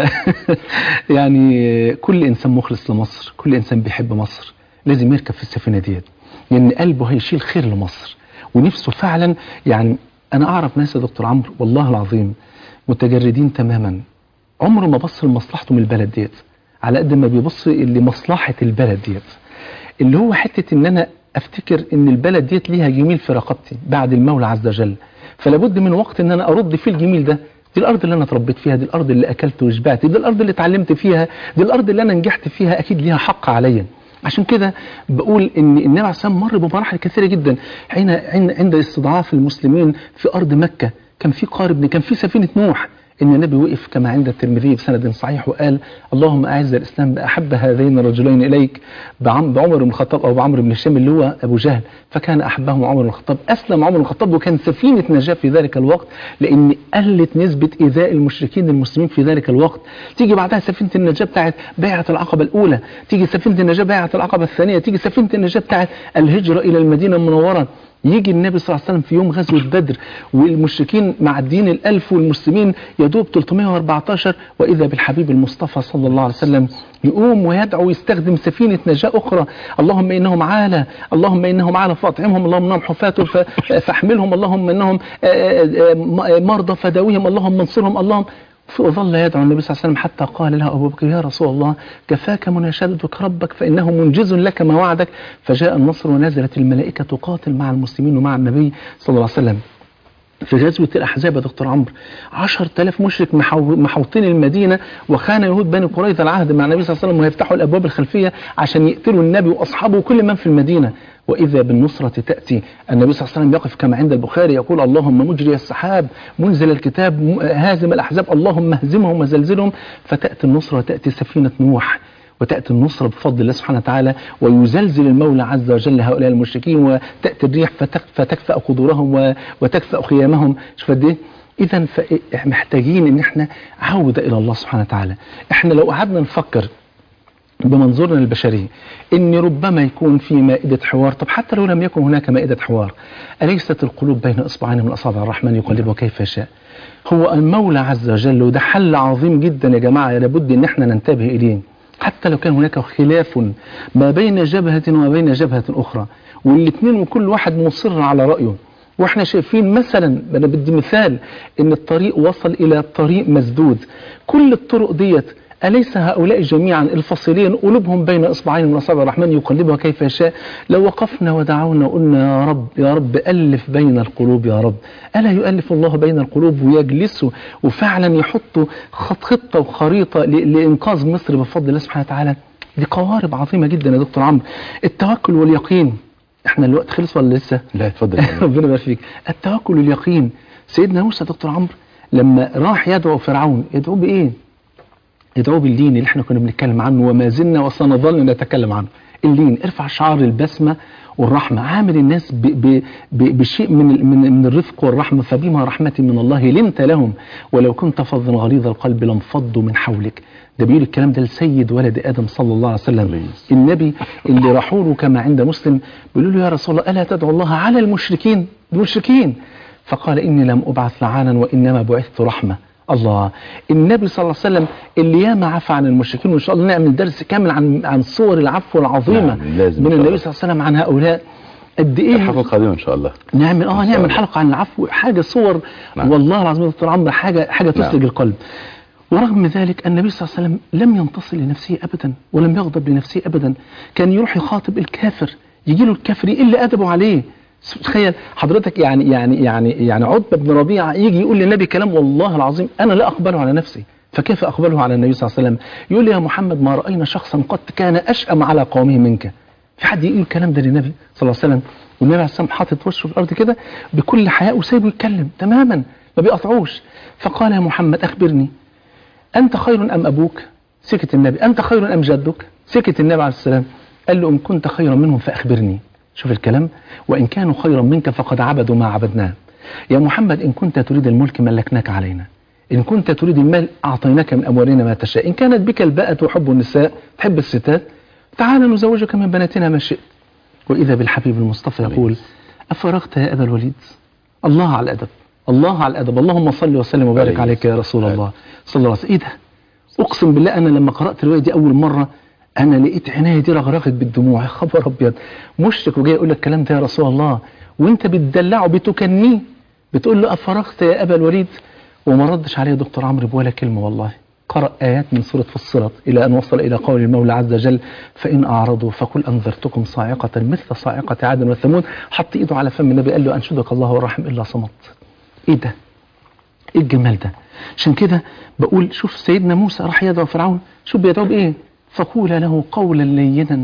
S2: يعني كل انسان مخلص لمصر كل انسان بيحب مصر لازم يركب في السفينه ديت لان قلبه هيشيل خير لمصر ونفسه فعلا يعني انا اعرف ناس يا دكتور عمرو والله العظيم متجردين تماما عمره ما بص لمصلحته من البلد ديت على قد ما بيبص لمصلحه البلد ديت اللي هو حتة ان انا افتكر ان البلد ديت ليها جميل في رقبتي بعد المولى عز وجل فلا بد من وقت ان انا ارد فيه الجميل ده دي الارض اللي انا اتربيت فيها دي الارض اللي اكلت وشبعت دي الارض اللي اتعلمت فيها دي الارض اللي انا نجحت فيها اكيد ليها حق عليا عشان كده بقول ان النبي عليه الصلاه والسلام مر بمراحل كثيره جدا حين عند عند استضعاف المسلمين في ارض مكه كان في قارب كان في سفينه نوح ان النبي وقف كما عند الترمذي بسند صحيح وقال اللهم اعز الاسلام باحب هذين الرجلين اليك بعم- بعمر بن الخطاب او بعمرو بن هشام اللي هو ابو جهل فكان احبهم عمر بن الخطاب اسلم عمر بن الخطاب وكان سفينه نجاه في ذلك الوقت لان قلت نسبه ايذاء المشركين المسلمين في ذلك الوقت تيجي بعدها سفينه النجاه بتاعت بيعه العقبه الاولى تيجي سفينه النجاه بيعه العقبه الثانيه تيجي سفينه النجاه بتاعت الهجره الى المدينه المنوره يجي النبي صلى الله عليه وسلم في يوم غزوة بدر والمشركين معديين الألف والمسلمين يدوب 314 وإذا بالحبيب المصطفى صلى الله عليه وسلم يقوم ويدعو ويستخدم سفينة نجاة أخرى اللهم إنهم عالة اللهم إنهم عالة فاطعمهم اللهم إنهم حفاة ف- فاحملهم اللهم إنهم آه، آه، آه، مرضى فداويهم اللهم انصرهم اللهم فظل يدعو النبي صلى الله عليه وسلم حتى قال له أبو بكر يا رسول الله كفاك مناشدتك ربك فإنه منجز لك ما وعدك فجاء النصر ونزلت الملائكة تقاتل مع المسلمين ومع النبي صلى الله عليه وسلم في غزوة الأحزاب يا دكتور عمرو 10000 مشرك محو- محوطين المدينة وخان يهود بني قريظة العهد مع النبي صلى الله عليه وسلم ويفتحوا الأبواب الخلفية عشان يقتلوا النبي وأصحابه وكل من في المدينة وإذا بالنصرة تأتي النبي صلى الله عليه وسلم يقف كما عند البخاري يقول اللهم مجري السحاب منزل الكتاب م- هازم الأحزاب اللهم اهزمهم وزلزلهم فتأتي النصرة وتأتي سفينة نوح وتأتي النصرة بفضل الله سبحانه وتعالى ويزلزل المولى عز وجل هؤلاء المشركين وتأتي الريح فتك- فتكفأ قدورهم و- وتكفأ خيامهم شوف قد ايه إذا محتاجين إن احنا عودة إلى الله سبحانه وتعالى احنا لو قعدنا نفكر بمنظورنا البشري ان ربما يكون في مائدة حوار طب حتى لو لم يكن هناك مائدة حوار أليست القلوب بين إصبعين من أصابع الرحمن يقلبها كيف يشاء هو المولى عز وجل وده حل عظيم جدا يا جماعة لابد ان احنا ننتبه إليه حتى لو كان هناك خلاف ما بين جبهة وما بين جبهة أخرى والاثنين وكل واحد مصر على رأيه واحنا شايفين مثلا انا بدي مثال ان الطريق وصل الى طريق مسدود كل الطرق ديت أليس هؤلاء جميعا الفصيلين قلوبهم بين إصبعين من أصابع الرحمن يقلبها كيف يشاء لو وقفنا ودعونا وقلنا يا رب يا رب ألف بين القلوب يا رب ألا يؤلف الله بين القلوب ويجلسوا وفعلا يحطوا خط خطة وخريطة ل- لإنقاذ مصر بفضل الله سبحانه وتعالى دي قوارب عظيمة جدا يا دكتور عمرو التوكل واليقين احنا الوقت خلص ولا لسه
S1: لا اتفضل
S2: ربنا يبارك فيك التوكل واليقين سيدنا موسى دكتور عمرو لما راح يدعو فرعون يدعو بايه يدعو باللين اللي احنا كنا بنتكلم عنه وما زلنا وسنظل نتكلم عنه اللين ارفع شعار البسمة والرحمة عامل الناس ب ب ب بشيء من ال- من من الرفق والرحمة فبما رحمة من الله لنت لهم ولو كنت فظا غليظ القلب لانفضوا من حولك ده بيقول الكلام ده لسيد ولد ادم صلى الله عليه وسلم النبي اللي راحوا له كما عند مسلم بيقولوا له يا رسول الله الا تدعو الله على المشركين المشركين فقال اني لم ابعث لعانا وانما بعثت رحمه الله النبي صلى الله عليه وسلم اللي ياما عفى عن المشركين وان شاء الله نعمل درس كامل عن عن صور العفو العظيمه
S1: نعم، لازم
S2: من
S1: إن شاء
S2: النبي
S1: الله.
S2: صلى الله عليه وسلم عن هؤلاء قد ايه
S1: الحلقة القادمة إن شاء الله
S2: نعمل اه
S1: إن شاء
S2: نعمل
S1: الله.
S2: حلقه عن العفو حاجه صور
S1: نعم.
S2: والله العظيم يا دكتور عمرو حاجه حاجه
S1: نعم.
S2: تسرج القلب ورغم ذلك النبي صلى الله عليه وسلم لم ينتصر لنفسه ابدا ولم يغضب لنفسه ابدا كان يروح يخاطب الكافر يجي له الكافر يقل ادبه عليه تخيل حضرتك يعني يعني يعني يعني عتبه بن ربيعه يجي يقول للنبي كلام والله العظيم انا لا اقبله على نفسي فكيف اقبله على النبي صلى الله عليه وسلم يقول لي يا محمد ما راينا شخصا قد كان اشأم على قومه منك في حد يقول الكلام ده للنبي صلى الله عليه وسلم والنبي عليه السلام حاطط وشه في الارض كده بكل حياء وسايبه يتكلم تماما ما بيقطعوش فقال يا محمد اخبرني أنت خير أم أبوك سكت النبي أنت خير أم جدك سكت النبي عليه السلام قال له إن كنت خيرا منهم فأخبرني شوف الكلام وإن كانوا خيرا منك فقد عبدوا ما عبدناه يا محمد إن كنت تريد الملك ملكناك علينا إن كنت تريد المال أعطيناك من أموالنا ما تشاء إن كانت بك الباءة وحب النساء تحب الستات تعال نزوجك من بناتنا ما شئت وإذا بالحبيب المصطفى يقول أفرغت يا أبا الوليد الله على الأدب الله على الأدب اللهم صل وسلم وبارك
S1: عليه
S2: عليك يا رسول
S1: عليه.
S2: الله صلى الله عليه وسلم إيه ده أقسم بالله أنا لما قرأت الرواية دي أول مرة أنا لقيت عيني دي رغرغت بالدموع يا خبر أبيض مشرك وجاي يقول لك الكلام ده يا رسول الله وأنت بتدلعه بتكنيه بتقول له أفرغت يا أبا الوليد وما ردش عليه دكتور عمرو بولا كلمة والله قرأ آيات من سورة فصلت إلى أن وصل إلى قول المولى عز وجل فإن أعرضوا فقل أنذرتكم صاعقة مثل صاعقة عاد وثمود حط إيده على فم النبي قال له أنشدك الله والرحم إلا صمت إيه ده ايه الجمال ده عشان كده بقول شوف سيدنا موسى راح يدعو فرعون شوف بيدعو بايه فقول له قولا لينا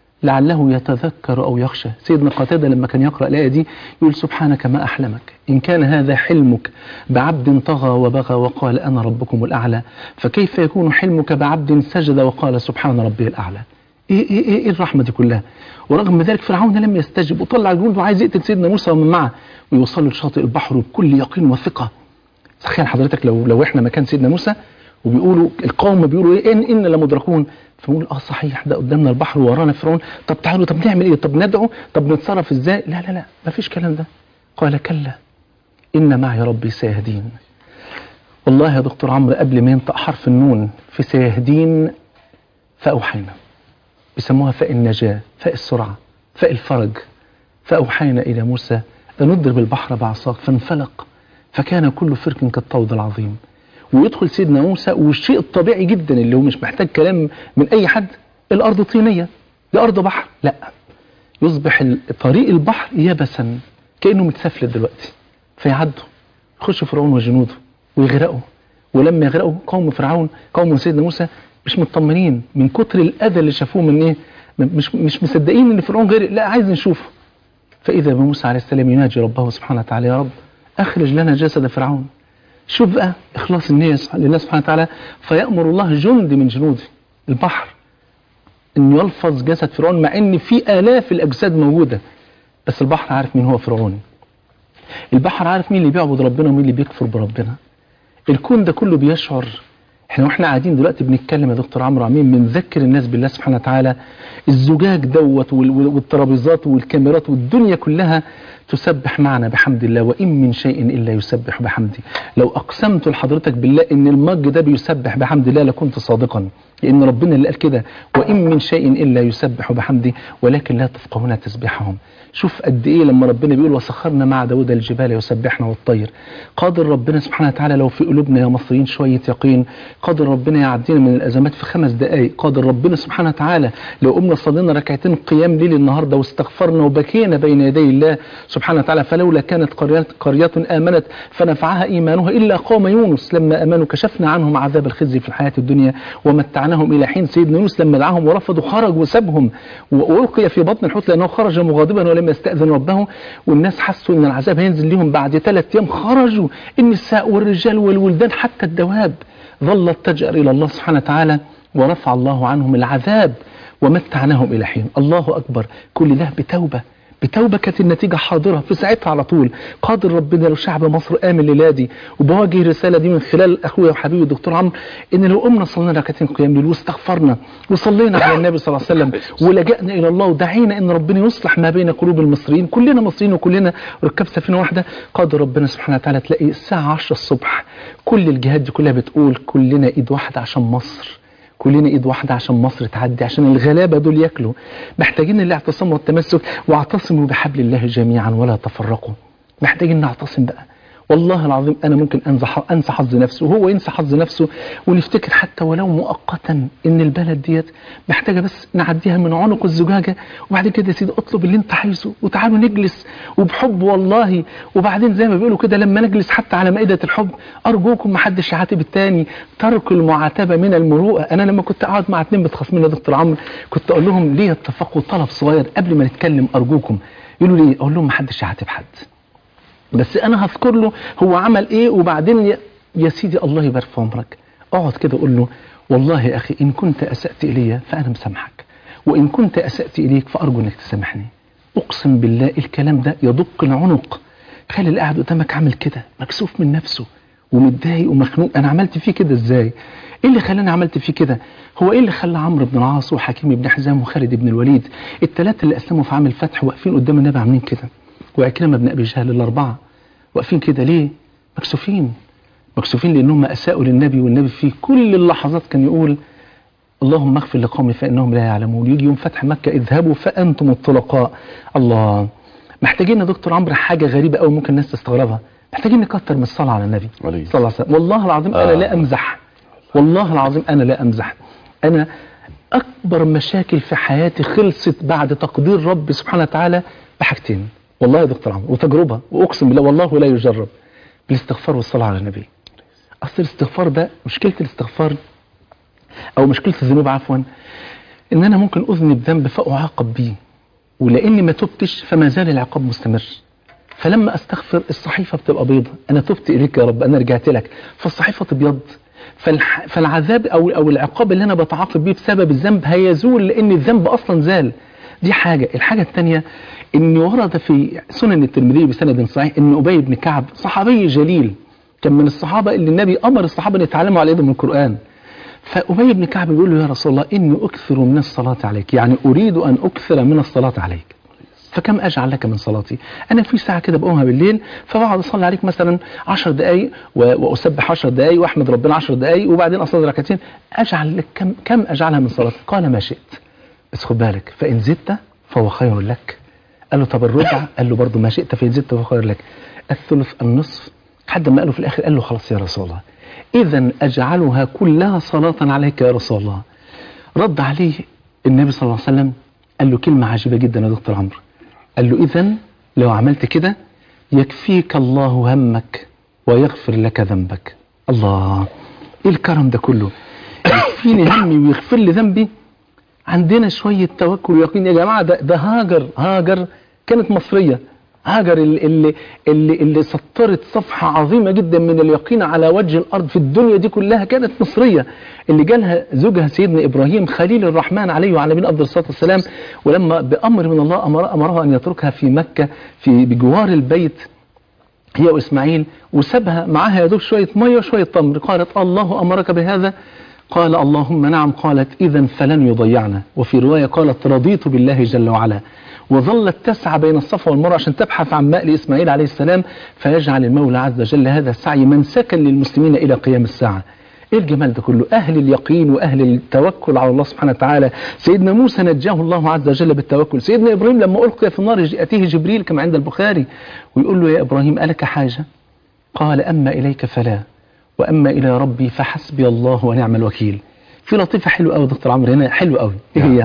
S2: لعله يتذكر او يخشى سيدنا قتاده لما كان يقرا الايه دي يقول سبحانك ما احلمك ان كان هذا حلمك بعبد طغى وبغى وقال انا ربكم الاعلى فكيف يكون حلمك بعبد سجد وقال سبحان ربي الاعلى ايه ايه ايه, إيه الرحمه دي كلها ورغم ذلك فرعون لم يستجب وطلع الجنود وعايز يقتل سيدنا موسى ومن معه ويوصلوا لشاطئ البحر بكل يقين وثقه تخيل حضرتك لو لو احنا مكان سيدنا موسى وبيقولوا القوم بيقولوا ايه ان ان لمدركون فنقول اه صحيح ده قدامنا البحر وورانا فرعون طب تعالوا طب نعمل ايه طب ندعو طب نتصرف ازاي لا لا لا ما فيش كلام ده قال كلا ان معي ربي سيهدين والله يا دكتور عمرو قبل ما ينطق حرف النون في سيهدين فاوحينا بيسموها فاء النجاه فاء السرعه فاء الفرج فاوحينا الى موسى ان اضرب البحر بعصاك فانفلق فكان كل فرق كالطود العظيم ويدخل سيدنا موسى والشيء الطبيعي جدا اللي هو مش محتاج كلام من اي حد الارض طينيه دي ارض بحر لا يصبح ال- طريق البحر يبسا كانه متسفلت دلوقتي فيعدوا يخش فرعون وجنوده ويغرقوا ولما يغرقوا قوم فرعون قوم سيدنا موسى مش مطمنين من كتر الاذى اللي شافوه من ايه م- مش مش مصدقين ان فرعون غرق لا عايز نشوفه فاذا بموسى عليه السلام يناجي ربه سبحانه وتعالى يا رب اخرج لنا جسد فرعون شوف بقى اخلاص الناس لله سبحانه وتعالى فيامر الله جند من جنوده البحر ان يلفظ جسد فرعون مع ان في الاف الاجساد موجوده بس البحر عارف مين هو فرعون البحر عارف مين اللي بيعبد ربنا ومين اللي بيكفر بربنا الكون ده كله بيشعر احنا واحنا قاعدين دلوقتي بنتكلم يا دكتور عمرو عمين بنذكر الناس بالله سبحانه وتعالى الزجاج دوت وال- وال- والترابيزات والكاميرات والدنيا كلها تسبح معنا بحمد الله وان من شيء الا يسبح بحمده لو اقسمت لحضرتك بالله ان المج ده بيسبح بحمد الله لكنت صادقا لان ربنا اللي قال كده وان من شيء الا يسبح بحمده ولكن لا تفقهون تسبيحهم شوف قد ايه لما ربنا بيقول وسخرنا مع داود الجبال يسبحنا والطير قادر ربنا سبحانه وتعالى لو في قلوبنا يا مصريين شويه يقين قادر ربنا يعدينا من الازمات في خمس دقائق قادر ربنا سبحانه وتعالى لو قمنا صلينا ركعتين قيام ليل النهارده واستغفرنا وبكينا بين يدي الله سبحانه وتعالى فلولا كانت قرية قرية آمنت فنفعها إيمانها إلا قوم يونس لما آمنوا كشفنا عنهم عذاب الخزي في الحياة الدنيا ومتعناهم إلى حين سيدنا يونس لما دعاهم ورفضوا خرج وسابهم وألقي في بطن الحوت لأنه خرج مغاضبا ولم يستأذن ربه والناس حسوا أن العذاب هينزل لهم بعد ثلاث أيام خرجوا النساء والرجال والولدان حتى الدواب ظلت تجأر إلى الله سبحانه وتعالى ورفع الله عنهم العذاب ومتعناهم إلى حين الله أكبر كل ده بتوبة بتوبة كانت النتيجة حاضرة في ساعتها على طول قادر ربنا لو شعب مصر آمن ليلادي وبواجه الرسالة دي من خلال أخويا وحبيبي الدكتور عمرو إن لو قمنا صلينا ركعتين قيام ليل واستغفرنا وصلينا على النبي صلى الله عليه وسلم ولجأنا إلى الله ودعينا إن ربنا يصلح ما بين قلوب المصريين كلنا مصريين وكلنا ركاب سفينة واحدة قادر ربنا سبحانه وتعالى تلاقي الساعة 10 الصبح كل الجهات دي كلها بتقول كلنا إيد واحدة عشان مصر كلنا ايد واحده عشان مصر تعدي عشان الغلابه دول ياكلوا محتاجين الاعتصام والتمسك واعتصموا بحبل الله جميعا ولا تفرقوا محتاجين نعتصم بقى والله العظيم انا ممكن انسى انسى حظ نفسه وهو ينسى حظ نفسه ونفتكر حتى ولو مؤقتا ان البلد ديت محتاجه بس نعديها من عنق الزجاجه وبعد كده يا سيدي اطلب اللي انت عايزه وتعالوا نجلس وبحب والله وبعدين زي ما بيقولوا كده لما نجلس حتى على مائده الحب ارجوكم ما حدش يعاتب التاني ترك المعاتبه من المروءه انا لما كنت اقعد مع اتنين متخاصمين يا دكتور عمرو كنت اقول لهم ليه اتفقوا طلب صغير قبل ما نتكلم ارجوكم يقولوا لي اقول لهم ما حدش يعاتب حد بس انا هذكر له هو عمل ايه وبعدين يا, يا سيدي الله يبارك في عمرك اقعد كده قول له والله يا اخي ان كنت اسات الي فانا مسامحك وان كنت اسات اليك فارجو انك تسامحني اقسم بالله الكلام ده يدق العنق خلي اللي قاعد قدامك عامل كده مكسوف من نفسه ومتضايق ومخنوق انا عملت فيه كده ازاي ايه اللي خلاني عملت فيه كده هو ايه اللي خلى عمرو بن العاص وحكيم بن حزام وخالد بن الوليد الثلاثه اللي اسلموا في عام الفتح واقفين قدام النبي عاملين كده وعكرمه بن ابي جهل الاربعه واقفين كده ليه مكسوفين مكسوفين لانهم اساءوا للنبي والنبي في كل اللحظات كان يقول اللهم اغفر لقومي فانهم لا يعلمون يجي يوم فتح مكه اذهبوا فانتم الطلقاء الله محتاجين يا دكتور عمرو حاجه غريبه قوي ممكن الناس تستغربها محتاجين نكتر من الصلاه على النبي
S1: عليه.
S2: صلى الله عليه وسلم والله العظيم انا
S1: آه.
S2: لا امزح والله العظيم انا لا امزح انا اكبر مشاكل في حياتي خلصت بعد تقدير رب سبحانه وتعالى بحاجتين والله يا دكتور عمرو وتجربه واقسم بالله والله لا يجرب بالاستغفار والصلاه على النبي اصل الاستغفار ده مشكله الاستغفار او مشكله الذنوب عفوا ان انا ممكن اذنب ذنب فاعاقب بيه ولاني ما تبتش فما زال العقاب مستمر فلما استغفر الصحيفه بتبقى بيضة انا تبت اليك يا رب انا رجعت لك فالصحيفه تبيض فالح... فالعذاب او او العقاب اللي انا بتعاقب بيه بسبب الذنب هيزول لان الذنب اصلا زال دي حاجه الحاجه الثانيه ان ورد في سنن الترمذي بسند صحيح ان ابي بن كعب صحابي جليل كان من الصحابه اللي النبي امر الصحابه ان يتعلموا على ايدهم القران فأبي بن كعب بيقول له يا رسول الله إني أكثر من الصلاة عليك يعني أريد أن أكثر من الصلاة عليك فكم أجعل لك من صلاتي أنا في ساعة كده بقومها بالليل فبقعد أصلي عليك مثلا 10 دقايق و- وأسبح 10 دقايق وأحمد ربنا 10 دقايق وبعدين أصلي ركعتين أجعل لك كم, كم أجعلها من صلاتي قال ما شئت بس خد بالك فإن زدت فهو خير لك قال له طب الربع قال له برضه ما شئت فإن زدت فهو خير لك الثلث النصف حد ما قال له في الآخر قال له خلاص يا رسول الله إذا أجعلها كلها صلاة عليك يا رسول الله رد عليه النبي صلى الله عليه وسلم قال له كلمة عجيبة جدا يا دكتور عمرو قال له إذا لو عملت كده يكفيك الله همك ويغفر لك ذنبك الله ايه الكرم ده كله يكفيني همي ويغفر لي ذنبي عندنا شوية توكل ويقين يا جماعة ده, ده هاجر هاجر كانت مصرية هاجر اللي, اللي, اللي, اللي سطرت صفحة عظيمة جدا من اليقين على وجه الأرض في الدنيا دي كلها كانت مصرية اللي جالها زوجها سيدنا إبراهيم خليل الرحمن عليه وعلى نبينا أفضل الصلاة والسلام ولما بأمر من الله أمر أمرها أن يتركها في مكة في بجوار البيت هي وإسماعيل وسابها معاها يا دوب شوية مية وشوية تمر قالت الله أمرك بهذا قال اللهم نعم قالت إذا فلن يضيعنا وفي رواية قالت رضيت بالله جل وعلا وظلت تسعى بين الصفا والمروة عشان تبحث عن ماء لإسماعيل عليه السلام فيجعل المولى عز وجل هذا السعي منسكا للمسلمين إلى قيام الساعة ايه الجمال ده كله اهل اليقين واهل التوكل على الله سبحانه وتعالى سيدنا موسى نجاه الله عز وجل بالتوكل سيدنا ابراهيم لما القي في النار ياتيه جبريل كما عند البخاري ويقول له يا ابراهيم الك حاجه قال اما اليك فلا واما الى ربي فحسبي الله ونعم الوكيل في لطيفه حلوه قوي دكتور عمرو هنا حلوه قوي ايه هي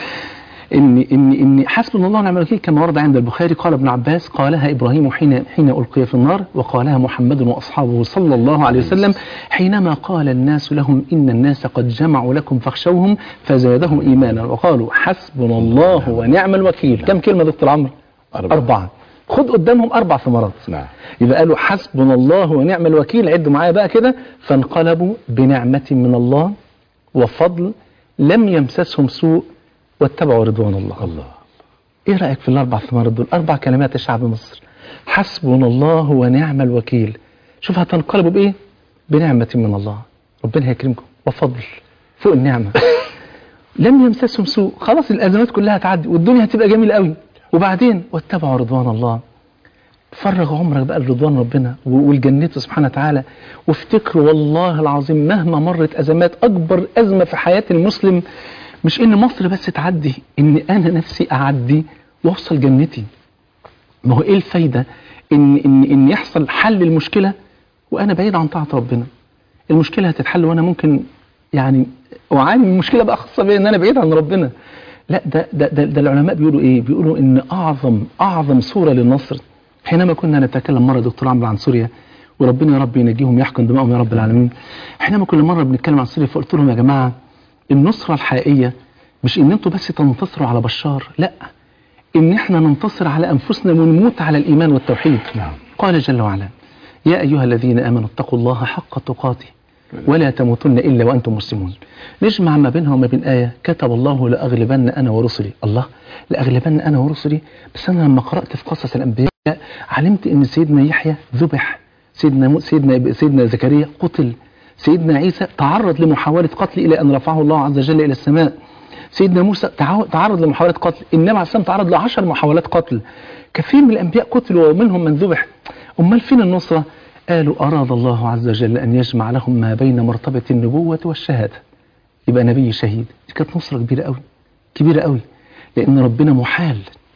S2: ان ان ان حسبنا الله ونعم الوكيل كما ورد عند البخاري قال ابن عباس قالها ابراهيم حين حين القي في النار وقالها محمد واصحابه صلى الله عليه وسلم حينما قال الناس لهم ان الناس قد جمعوا لكم فاخشوهم فزادهم ايمانا وقالوا حسبنا الله ونعم الوكيل كم كلمه دكتور عمرو
S1: أربعة.
S2: اربعه خد قدامهم اربع ثمرات
S1: نعم
S2: يبقى قالوا حسبنا الله ونعم الوكيل عدوا معايا بقى كده فانقلبوا بنعمه من الله وفضل لم يمسسهم سوء واتبعوا رضوان الله
S1: الله
S2: ايه رأيك في الاربع ثمرات دول اربع كلمات لشعب مصر حسبنا الله ونعم الوكيل شوف هتنقلبوا بايه بنعمة من الله ربنا هيكرمكم وفضل فوق النعمة لم يمسسهم سوء خلاص الازمات كلها هتعدي والدنيا هتبقى جميلة قوي وبعدين واتبعوا رضوان الله فرغ عمرك بقى لرضوان ربنا و- والجنته سبحانه وتعالى وافتكروا والله العظيم مهما مرت ازمات اكبر ازمه في حياه المسلم مش ان مصر بس تعدي ان انا نفسي اعدي واوصل جنتي ما هو ايه الفايده ان ان ان يحصل حل المشكله وانا بعيد عن طاعه ربنا المشكله هتتحل وانا ممكن يعني اعاني من مشكله بقى خاصه بيا ان انا بعيد عن ربنا لا ده ده ده, ده العلماء بيقولوا ايه بيقولوا ان اعظم اعظم صوره للنصر حينما كنا نتكلم مره دكتور عمرو عن سوريا وربنا يا رب ينجيهم يحقن دمائهم يا رب العالمين حينما كل مره بنتكلم عن سوريا فقلت لهم يا جماعه النصره الحقيقيه مش ان انتوا بس تنتصروا على بشار لا ان احنا ننتصر على انفسنا ونموت على الايمان والتوحيد
S1: نعم.
S2: قال جل وعلا يا ايها الذين امنوا اتقوا الله حق تقاته ولا تموتن الا وانتم مسلمون نجمع ما بينها وما بين ايه كتب الله لاغلبن انا ورسلي الله لاغلبن انا ورسلي بس انا لما قرات في قصص الانبياء علمت ان سيدنا يحيى ذبح سيدنا مو- سيدنا سيدنا زكريا قتل سيدنا عيسى تعرض لمحاوله قتل الى ان رفعه الله عز وجل الى السماء سيدنا موسى تعا- تعرض لمحاولات قتل النبي عليه السلام تعرض لعشر محاولات قتل كثير من الانبياء قتلوا ومنهم من ذبح امال فين النصره قالوا اراد الله عز وجل ان يجمع لهم ما بين مرتبه النبوه والشهاده يبقى نبي شهيد دي كانت نصره كبيره قوي كبيره قوي لان ربنا محال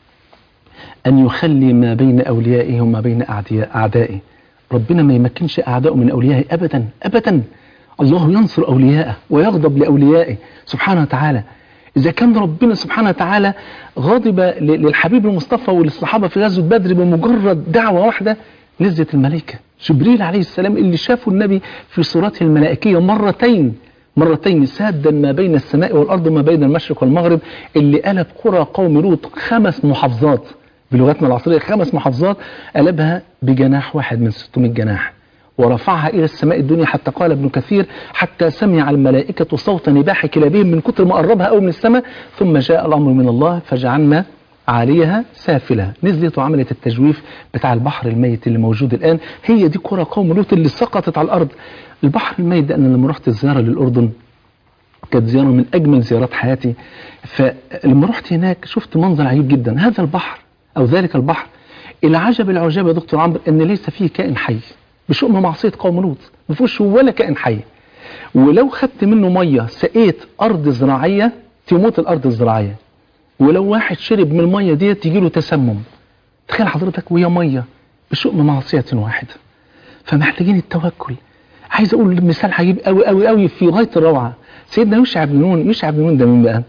S2: أن يخلي ما بين أوليائه وما بين أعدياء أعدائه ربنا ما يمكنش أعدائه من أوليائه أبدا أبدا الله ينصر أوليائه ويغضب لأوليائه سبحانه وتعالى إذا كان ربنا سبحانه وتعالى غاضب ل- للحبيب المصطفى وللصحابة في غزوة بدر بمجرد دعوة واحدة نزلت الملائكة جبريل عليه السلام اللي شافوا النبي في صورته الملائكية مرتين مرتين سادا ما بين السماء والأرض وما بين المشرق والمغرب اللي قلب قرى قوم لوط خمس محافظات بلغتنا العصرية خمس محافظات قلبها بجناح واحد من 600 جناح ورفعها إلى السماء الدنيا حتى قال ابن كثير حتى سمع الملائكة صوت نباح كلابهم من كتر ما قربها أو من السماء ثم جاء الأمر من الله فجعلنا عاليها سافلة نزلت وعملت التجويف بتاع البحر الميت اللي موجود الآن هي دي قرى قوم لوط اللي سقطت على الأرض البحر الميت ده أنا لما رحت الزيارة للأردن كانت زيارة من أجمل زيارات حياتي فلما رحت هناك شفت منظر عجيب جدا هذا البحر أو ذلك البحر العجب العجاب يا دكتور عمرو أن ليس فيه كائن حي بشؤم معصية قوم لوط ما فيهوش ولا كائن حي ولو خدت منه مية سقيت أرض زراعية تموت الأرض الزراعية ولو واحد شرب من المية ديت يجيله تسمم تخيل حضرتك وهي مية بشؤم معصية واحدة فمحتاجين التوكل عايز اقول مثال عجيب قوي قوي قوي في غايه الروعه سيدنا يوشع بن نون يوشع بن نون ده مين بقى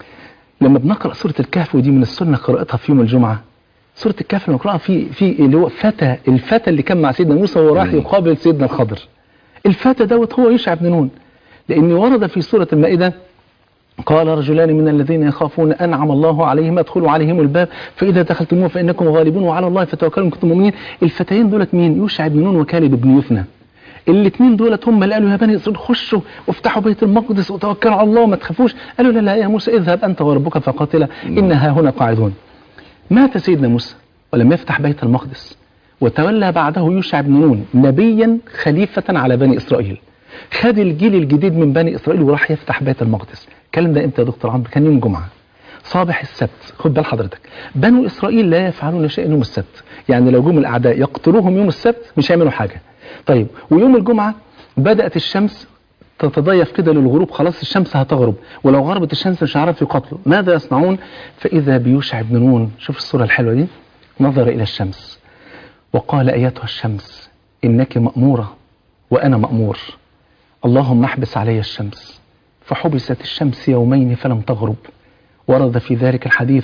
S2: لما بنقرا سوره الكهف ودي من السنه قراءتها في يوم الجمعه سوره الكهف لما نقراها في في اللي هو فتى الفتى اللي كان مع سيدنا موسى وهو راح يقابل سيدنا الخضر الفتى دوت هو يوشع بن نون لان ورد في سوره المائده قال رجلان من الذين يخافون انعم الله عليهم ادخلوا عليهم الباب فاذا دخلتموه فانكم غالبون وعلى الله فتوكلوا ان كنتم مؤمنين الفتيين دولت مين يوشع بن نون وكالب بن يفنى الاثنين دولت هم اللي قالوا يا بني اسرائيل خشوا وافتحوا بيت المقدس وتوكلوا على الله وما تخافوش قالوا لا لا يا موسى اذهب انت وربك فقاتلا انها هنا قاعدون مات سيدنا موسى ولم يفتح بيت المقدس وتولى بعده يوشع بن نون نبيا خليفة على بني إسرائيل خد الجيل الجديد من بني إسرائيل وراح يفتح بيت المقدس الكلام ده امتى يا دكتور عمرو كان يوم جمعة صباح السبت خد بال حضرتك بنو إسرائيل لا يفعلون شيئا يوم السبت يعني لو جم الأعداء يقتلوهم يوم السبت مش هيعملوا حاجة طيب ويوم الجمعة بدأت الشمس تتضيف كده للغروب خلاص الشمس هتغرب ولو غربت الشمس مش هيعرفوا يقاتلوا ماذا يصنعون فإذا بيوشع بن نون شوف الصورة الحلوة دي نظر إلى الشمس وقال أيتها الشمس إنك مأمورة وأنا مأمور اللهم احبس علي الشمس فحبست الشمس يومين فلم تغرب ورد في ذلك الحديث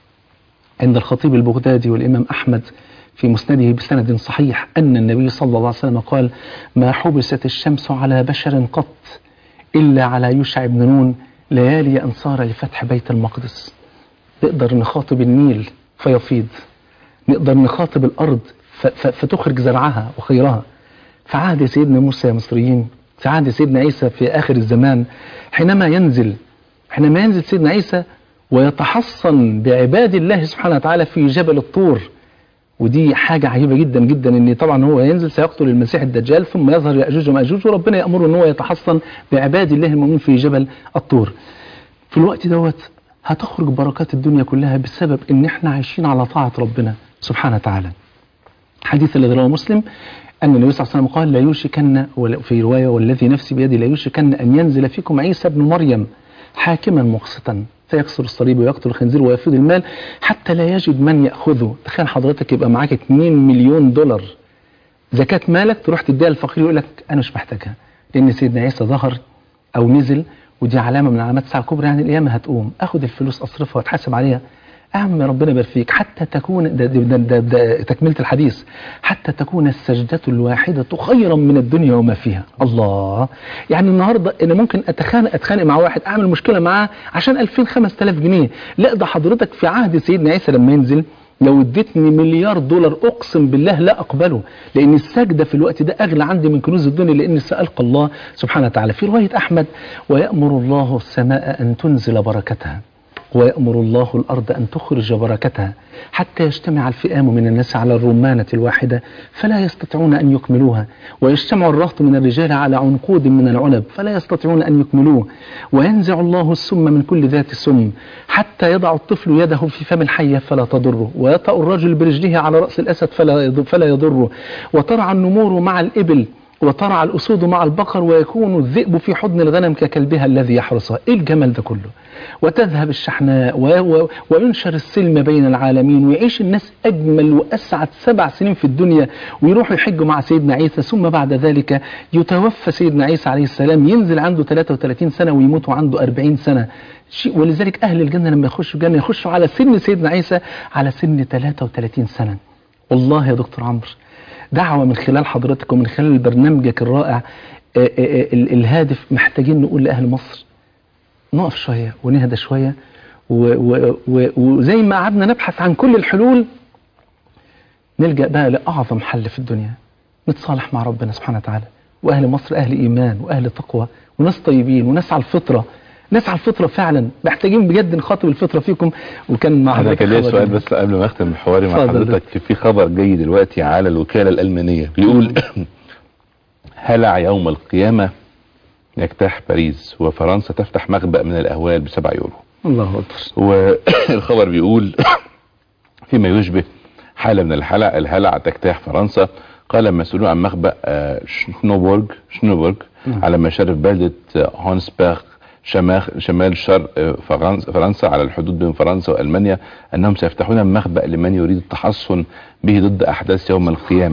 S2: عند الخطيب البغدادي والإمام أحمد في مسنده بسند صحيح أن النبي صلى الله عليه وسلم قال ما حبست الشمس على بشر قط إلا على يوشع بن نون ليالي أنصار لفتح بيت المقدس نقدر نخاطب النيل فيفيض نقدر نخاطب الأرض فتخرج زرعها وخيرها في عهد سيدنا موسى يا مصريين في عهد سيدنا عيسى في آخر الزمان حينما ينزل حينما ينزل سيدنا عيسى ويتحصن بعباد الله سبحانه وتعالى في جبل الطور ودي حاجة عجيبة جدا جدا ان طبعا هو ينزل سيقتل المسيح الدجال ثم يظهر يأجوج ومأجوج وربنا يأمره ان هو يتحصن بعباد الله المؤمنين في جبل الطور في الوقت دوت هتخرج بركات الدنيا كلها بسبب ان احنا عايشين على طاعة ربنا سبحانه وتعالى حديث الذي رواه مسلم أن النبي صلى الله عليه وسلم قال لا يوشكن في رواية والذي نفسي بيدي لا يوشكن أن ينزل فيكم عيسى ابن مريم حاكما مقسطا فيكسر الصليب ويقتل الخنزير ويفيض المال حتى لا يجد من يأخذه تخيل حضرتك يبقى معاك 2 مليون دولار زكاة مالك تروح تديها للفقير يقول لك أنا مش محتاجها لأن سيدنا عيسى ظهر أو نزل ودي علامة من علامات الساعة الكبرى يعني القيامة هتقوم أخد الفلوس أصرفها وأتحاسب عليها أعم ربنا يبارك فيك حتى تكون ده, ده, ده, ده تكملة الحديث حتى تكون السجدة الواحدة خيرا من الدنيا وما فيها الله يعني النهاردة أنا ممكن أتخانق أتخانق مع واحد أعمل مشكلة معاه عشان 2000 5000 جنيه لا ده حضرتك في عهد سيدنا عيسى لما ينزل لو اديتني مليار دولار اقسم بالله لا اقبله لان السجده في الوقت ده اغلى عندي من كنوز الدنيا لان سالقى الله سبحانه وتعالى في روايه احمد ويامر الله السماء ان تنزل بركتها ويأمر الله الأرض أن تخرج بركتها حتى يجتمع الفئام من الناس على الرمانة الواحدة فلا يستطيعون أن يكملوها ويجتمع الرهط من الرجال على عنقود من العنب فلا يستطيعون أن يكملوه وينزع الله السم من كل ذات سم حتى يضع الطفل يده في فم الحية فلا تضره ويطأ الرجل برجله على رأس الأسد فلا فلا يضره وترعى النمور مع الإبل وترعى الأسود مع البقر ويكون الذئب في حضن الغنم ككلبها الذي يحرسها إيه الجمال ده كله وتذهب الشحناء و... و... وينشر السلم بين العالمين ويعيش الناس أجمل وأسعد سبع سنين في الدنيا ويروحوا يحجوا مع سيدنا عيسى ثم بعد ذلك يتوفى سيدنا عيسى عليه السلام ينزل عنده 33 سنة ويموت عنده 40 سنة ولذلك أهل الجنة لما يخشوا الجنة يخشوا على سن سيدنا عيسى على سن 33 سنة والله يا دكتور عمرو دعوة من خلال حضرتك ومن خلال برنامجك الرائع الهادف محتاجين نقول لأهل مصر نقف شوية ونهدى شوية وزي ما قعدنا نبحث عن كل الحلول نلجأ بقى لأعظم حل في الدنيا نتصالح مع ربنا سبحانه وتعالى وأهل مصر أهل إيمان وأهل تقوى وناس طيبين وناس على الفطرة ناس على الفطرة فعلا محتاجين بجد نخاطب الفطرة فيكم وكان مع
S1: انا كان ليا سؤال بس قبل ما اختم حواري مع حضرتك في خبر جاي دلوقتي على الوكالة الألمانية بيقول هلع يوم القيامة يجتاح باريس وفرنسا تفتح مخبأ من الأهوال بسبع يورو
S2: الله أكبر
S1: والخبر بيقول فيما يشبه حالة من الحلع الهلع تجتاح فرنسا قال المسؤولون عن مخبأ شنوبورغ شنوبورغ على مشارف بلدة هونسبرغ شمال شمال شرق فرنسا على الحدود بين فرنسا والمانيا انهم سيفتحون مخبأ لمن يريد التحصن به ضد احداث يوم القيامة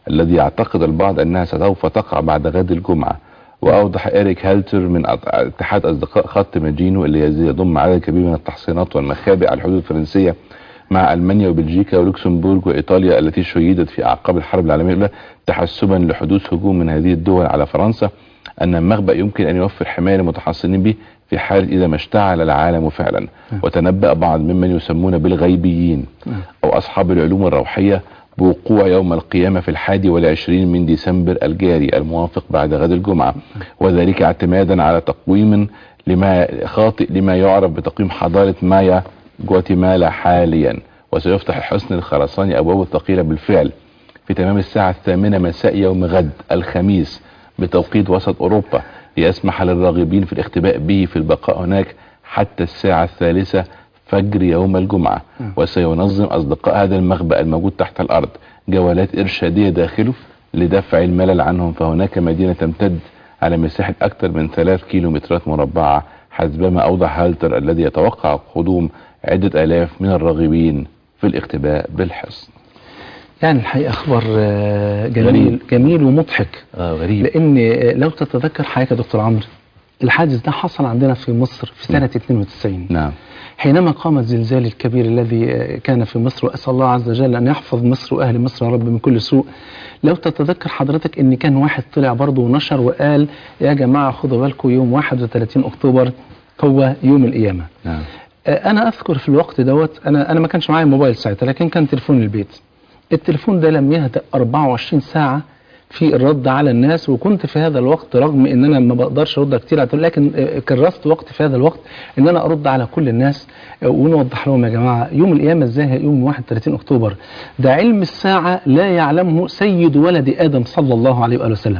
S1: الذي يعتقد البعض أنها سوف تقع بعد غد الجمعة وأوضح إيريك هالتر من أط- اتحاد أصدقاء خط ماجينو اللي يز- يضم عدد كبير من التحصينات والمخابئ على الحدود الفرنسية مع ألمانيا وبلجيكا ولوكسمبورغ وإيطاليا التي شيدت في أعقاب الحرب العالمية الأولى تحسبا لحدوث هجوم من هذه الدول على فرنسا أن المخبأ يمكن أن يوفر حماية للمتحصنين به في حالة إذا ما اشتعل العالم فعلا وتنبأ بعض ممن يسمون بالغيبيين أو أصحاب العلوم الروحية بوقوع يوم القيامة في الحادي والعشرين من ديسمبر الجاري الموافق بعد غد الجمعة وذلك اعتمادا على تقويم لما خاطئ لما يعرف بتقويم حضارة مايا جواتيمالا حاليا وسيفتح الحصن الخرساني أبوابه الثقيلة بالفعل في تمام الساعة الثامنة مساء يوم غد الخميس بتوقيت وسط أوروبا ليسمح للراغبين في الاختباء به في البقاء هناك حتى الساعة الثالثة فجر يوم الجمعة وسينظم أصدقاء هذا المخبأ الموجود تحت الأرض جولات إرشادية داخله لدفع الملل عنهم فهناك مدينة تمتد على مساحة أكثر من ثلاث كيلومترات مربعة حسبما أوضح هالتر الذي يتوقع قدوم عدة آلاف من الراغبين في الاختباء بالحصن
S2: يعني الحقيقة خبر آه، جميل
S1: غريب.
S2: جميل ومضحك
S1: آه غريب
S2: لأن آه، لو تتذكر حضرتك يا دكتور عمرو الحادث ده حصل عندنا في مصر في سنة 92
S1: نعم
S2: حينما قام الزلزال الكبير الذي آه، كان في مصر وأسأل الله عز وجل أن يحفظ مصر وأهل مصر يا رب من كل سوء لو تتذكر حضرتك أن كان واحد طلع برضه ونشر وقال يا جماعة خدوا بالكم يوم 31 أكتوبر هو يوم القيامة
S1: نعم
S2: آه، انا اذكر في الوقت دوت انا انا ما كانش معايا موبايل ساعتها لكن كان تليفون البيت التليفون ده لم يهدأ 24 ساعة في الرد على الناس وكنت في هذا الوقت رغم ان انا ما بقدرش ارد كتير على التليفون، لكن آه، كرست وقت في هذا الوقت ان انا ارد على كل الناس آه، ونوضح لهم يا جماعه يوم القيامه ازاي هي يوم 31 اكتوبر ده علم الساعه لا يعلمه سيد ولد ادم صلى الله عليه واله وسلم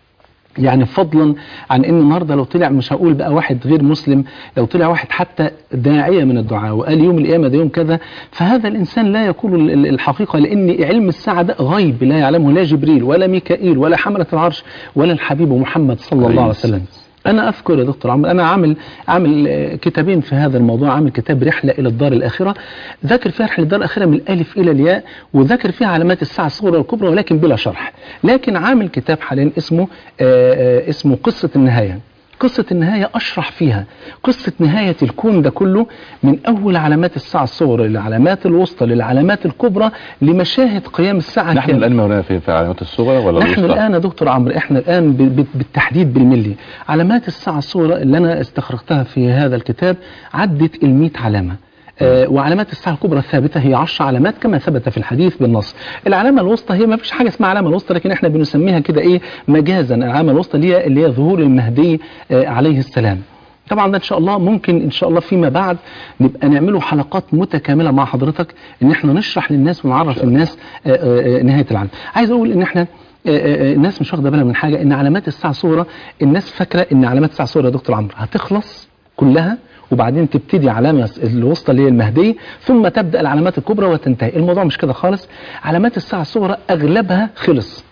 S2: يعني فضلا عن ان النهارده لو طلع مش هقول بقى واحد غير مسلم لو طلع واحد حتى داعيه من الدعاء وقال يوم القيامه ده يوم كذا فهذا الانسان لا يقول ال- ال- الحقيقه لان علم الساعه ده غيب لا يعلمه لا جبريل ولا ميكائيل ولا حمله العرش ولا الحبيب محمد صلى الله عليه وسلم انا اذكر يا دكتور عمرو انا عامل عامل آه، كتابين في هذا الموضوع عامل كتاب رحله الى الدار الاخره ذاكر فيها رحله الدار الاخره من الالف الى الياء وذاكر فيها علامات الساعه الصغرى والكبرى ولكن بلا شرح لكن عامل كتاب حاليا اسمه آه، آه، اسمه قصه النهايه قصة النهاية أشرح فيها قصة نهاية الكون ده كله من أول علامات الساعة الصغرى للعلامات الوسطى للعلامات الكبرى لمشاهد قيام الساعة
S1: نحن
S2: الكاملة.
S1: الآن مولانا في في العلامات الصغرى ولا
S2: نحن
S1: الوسطى؟
S2: الآن يا دكتور عمرو احنا الآن ب- ب- بالتحديد بالملي علامات الساعة الصغرى اللي أنا استخرجتها في هذا الكتاب عدت ال علامة آه وعلامات الساعة الكبرى الثابتة هي 10 علامات كما ثبت في الحديث بالنص العلامة الوسطى هي ما فيش حاجة اسمها علامة الوسطى لكن احنا بنسميها كده ايه مجازا العلامة الوسطى اللي هي اللي هي ظهور المهدي آه عليه السلام طبعا ده ان شاء الله ممكن ان شاء الله فيما بعد نبقى نعمله حلقات متكامله مع حضرتك ان احنا نشرح للناس ونعرف الناس آه، آه، آه، نهايه العالم عايز اقول ان احنا آه، آه، آه، الناس مش واخده بالها من حاجه ان علامات الساعه الصغرى الناس فاكره ان علامات الساعه الصغرى يا دكتور عمرو هتخلص كلها وبعدين تبتدي علامة الوسطى اللي هي المهدي ثم تبدأ العلامات الكبرى وتنتهي الموضوع مش كده خالص علامات الساعة الصغرى أغلبها خلص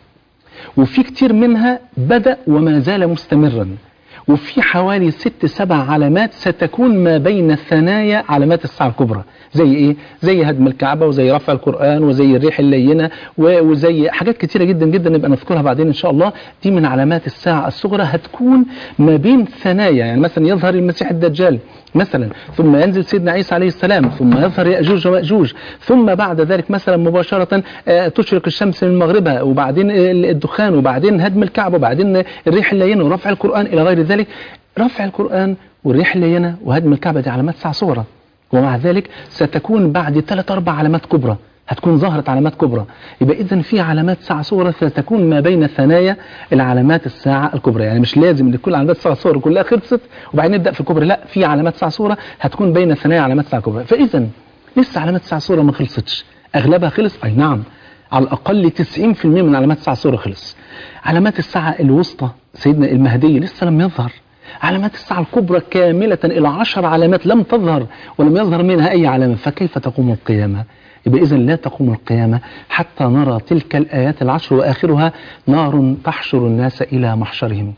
S2: وفي كتير منها بدأ وما زال مستمرا وفي حوالي ست سبع علامات ستكون ما بين الثنايا علامات الساعة الكبرى زي ايه زي هدم الكعبة وزي رفع القرآن وزي الريح اللينة و- وزي حاجات كتيرة جدا جدا نبقى نذكرها بعدين ان شاء الله دي من علامات الساعة الصغرى هتكون ما بين ثنايا يعني مثلا يظهر المسيح الدجال مثلا ثم ينزل سيدنا عيسى عليه السلام ثم يظهر يأجوج ومأجوج ثم بعد ذلك مثلا مباشرة آه، تشرق الشمس من مغربها وبعدين الدخان وبعدين هدم الكعبة وبعدين الريح اللينة ورفع القرآن إلى غير ذلك رفع القرآن والريح اللينة وهدم الكعبة دي علامات ساعة صغرى ومع ذلك ستكون بعد ثلاث أربع علامات كبرى هتكون ظهرت علامات كبرى يبقى إذا في علامات ساعة صغرى ستكون ما بين ثنايا العلامات الساعة الكبرى يعني مش لازم ان كل علامات الساعة الصغرى كلها خلصت وبعدين نبدأ في الكبرى لا في علامات ساعة صغرى هتكون بين ثنايا علامات ساعة كبرى فإذا لسه علامات الساعة الصغرى ما خلصتش أغلبها خلص أي نعم على الأقل 90% من علامات الساعة الصغرى خلص علامات الساعة الوسطى سيدنا المهدي لسه لم يظهر علامات الساعة الكبرى كاملة إلى عشر علامات لم تظهر ولم يظهر منها أي علامة فكيف تقوم القيامة يبقى إذا لا تقوم القيامة حتى نرى تلك الآيات العشر وآخرها نار تحشر الناس إلى محشرهم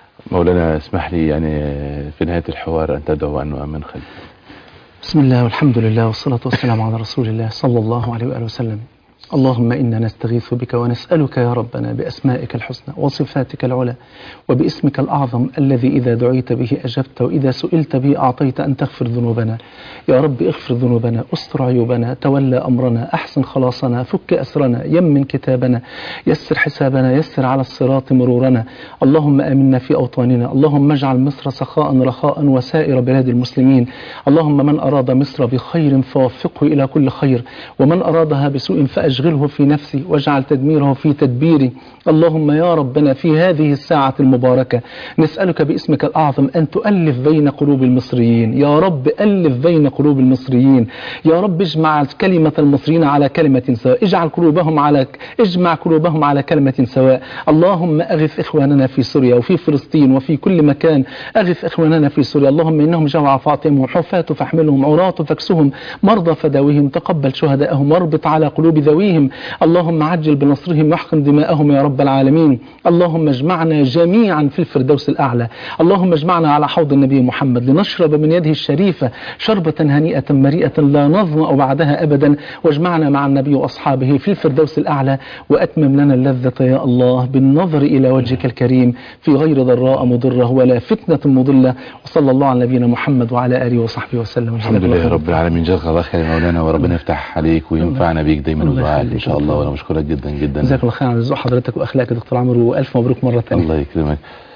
S1: مولانا اسمح لي يعني في نهاية الحوار أن تدعو أن نؤمن خلفك
S2: بسم الله والحمد لله والصلاة والسلام على رسول الله صلى الله عليه وآله وسلم اللهم إنا نستغيث بك ونسألك يا ربنا بأسمائك الحسنى وصفاتك العلى وباسمك الأعظم الذي إذا دعيت به أجبت وإذا سئلت به أعطيت أن تغفر ذنوبنا يا رب اغفر ذنوبنا استر عيوبنا تولى أمرنا أحسن خلاصنا فك أسرنا يمن كتابنا يسر حسابنا يسر على الصراط مرورنا اللهم آمنا في أوطاننا اللهم اجعل مصر سخاء رخاء وسائر بلاد المسلمين اللهم من أراد مصر بخير فوفقه إلى كل خير ومن أرادها بسوء فأشغله في نفسي واجعل تدميره في تدبيري اللهم يا ربنا في هذه الساعة المباركة نسألك باسمك الأعظم أن تؤلف بين قلوب المصريين يا رب ألف بين قلوب المصريين يا رب اجمع كلمة المصريين على كلمة سواء اجعل قلوبهم على اجمع قلوبهم على كلمة سواء اللهم أغث إخواننا في سوريا وفي فلسطين وفي كل مكان أغث إخواننا في سوريا اللهم إنهم جوع فاطمهم وحفاة فاحملهم عراة فاكسهم مرضى فداويهم تقبل شهداءهم واربط على قلوب ذويهم اللهم عجل بنصرهم واحقن دماءهم يا رب العالمين اللهم اجمعنا جميعا في الفردوس الأعلى اللهم اجمعنا على حوض النبي محمد لنشرب من يده الشريفة شربة هنيئة مريئة لا نظمأ بعدها أبدا واجمعنا مع النبي وأصحابه في الفردوس الأعلى وأتمم لنا اللذة يا الله بالنظر إلى وجهك الكريم في غير ضراء مضرة ولا فتنة مضلة وصلى الله على نبينا محمد وعلى آله وصحبه وسلم
S1: الحمد لله رب العالمين جزاك الله خير يا مولانا وربنا يفتح عليك وينفعنا بيك دايما
S2: الله
S1: ودعاء
S2: يخليك.
S1: ان شاء الله وانا بشكرك جدا جدا
S2: جزاك الله خير على ذوق حضرتك وأخلاقك يا دكتور عمرو وألف مبروك مرة ثانية
S1: الله يكرمك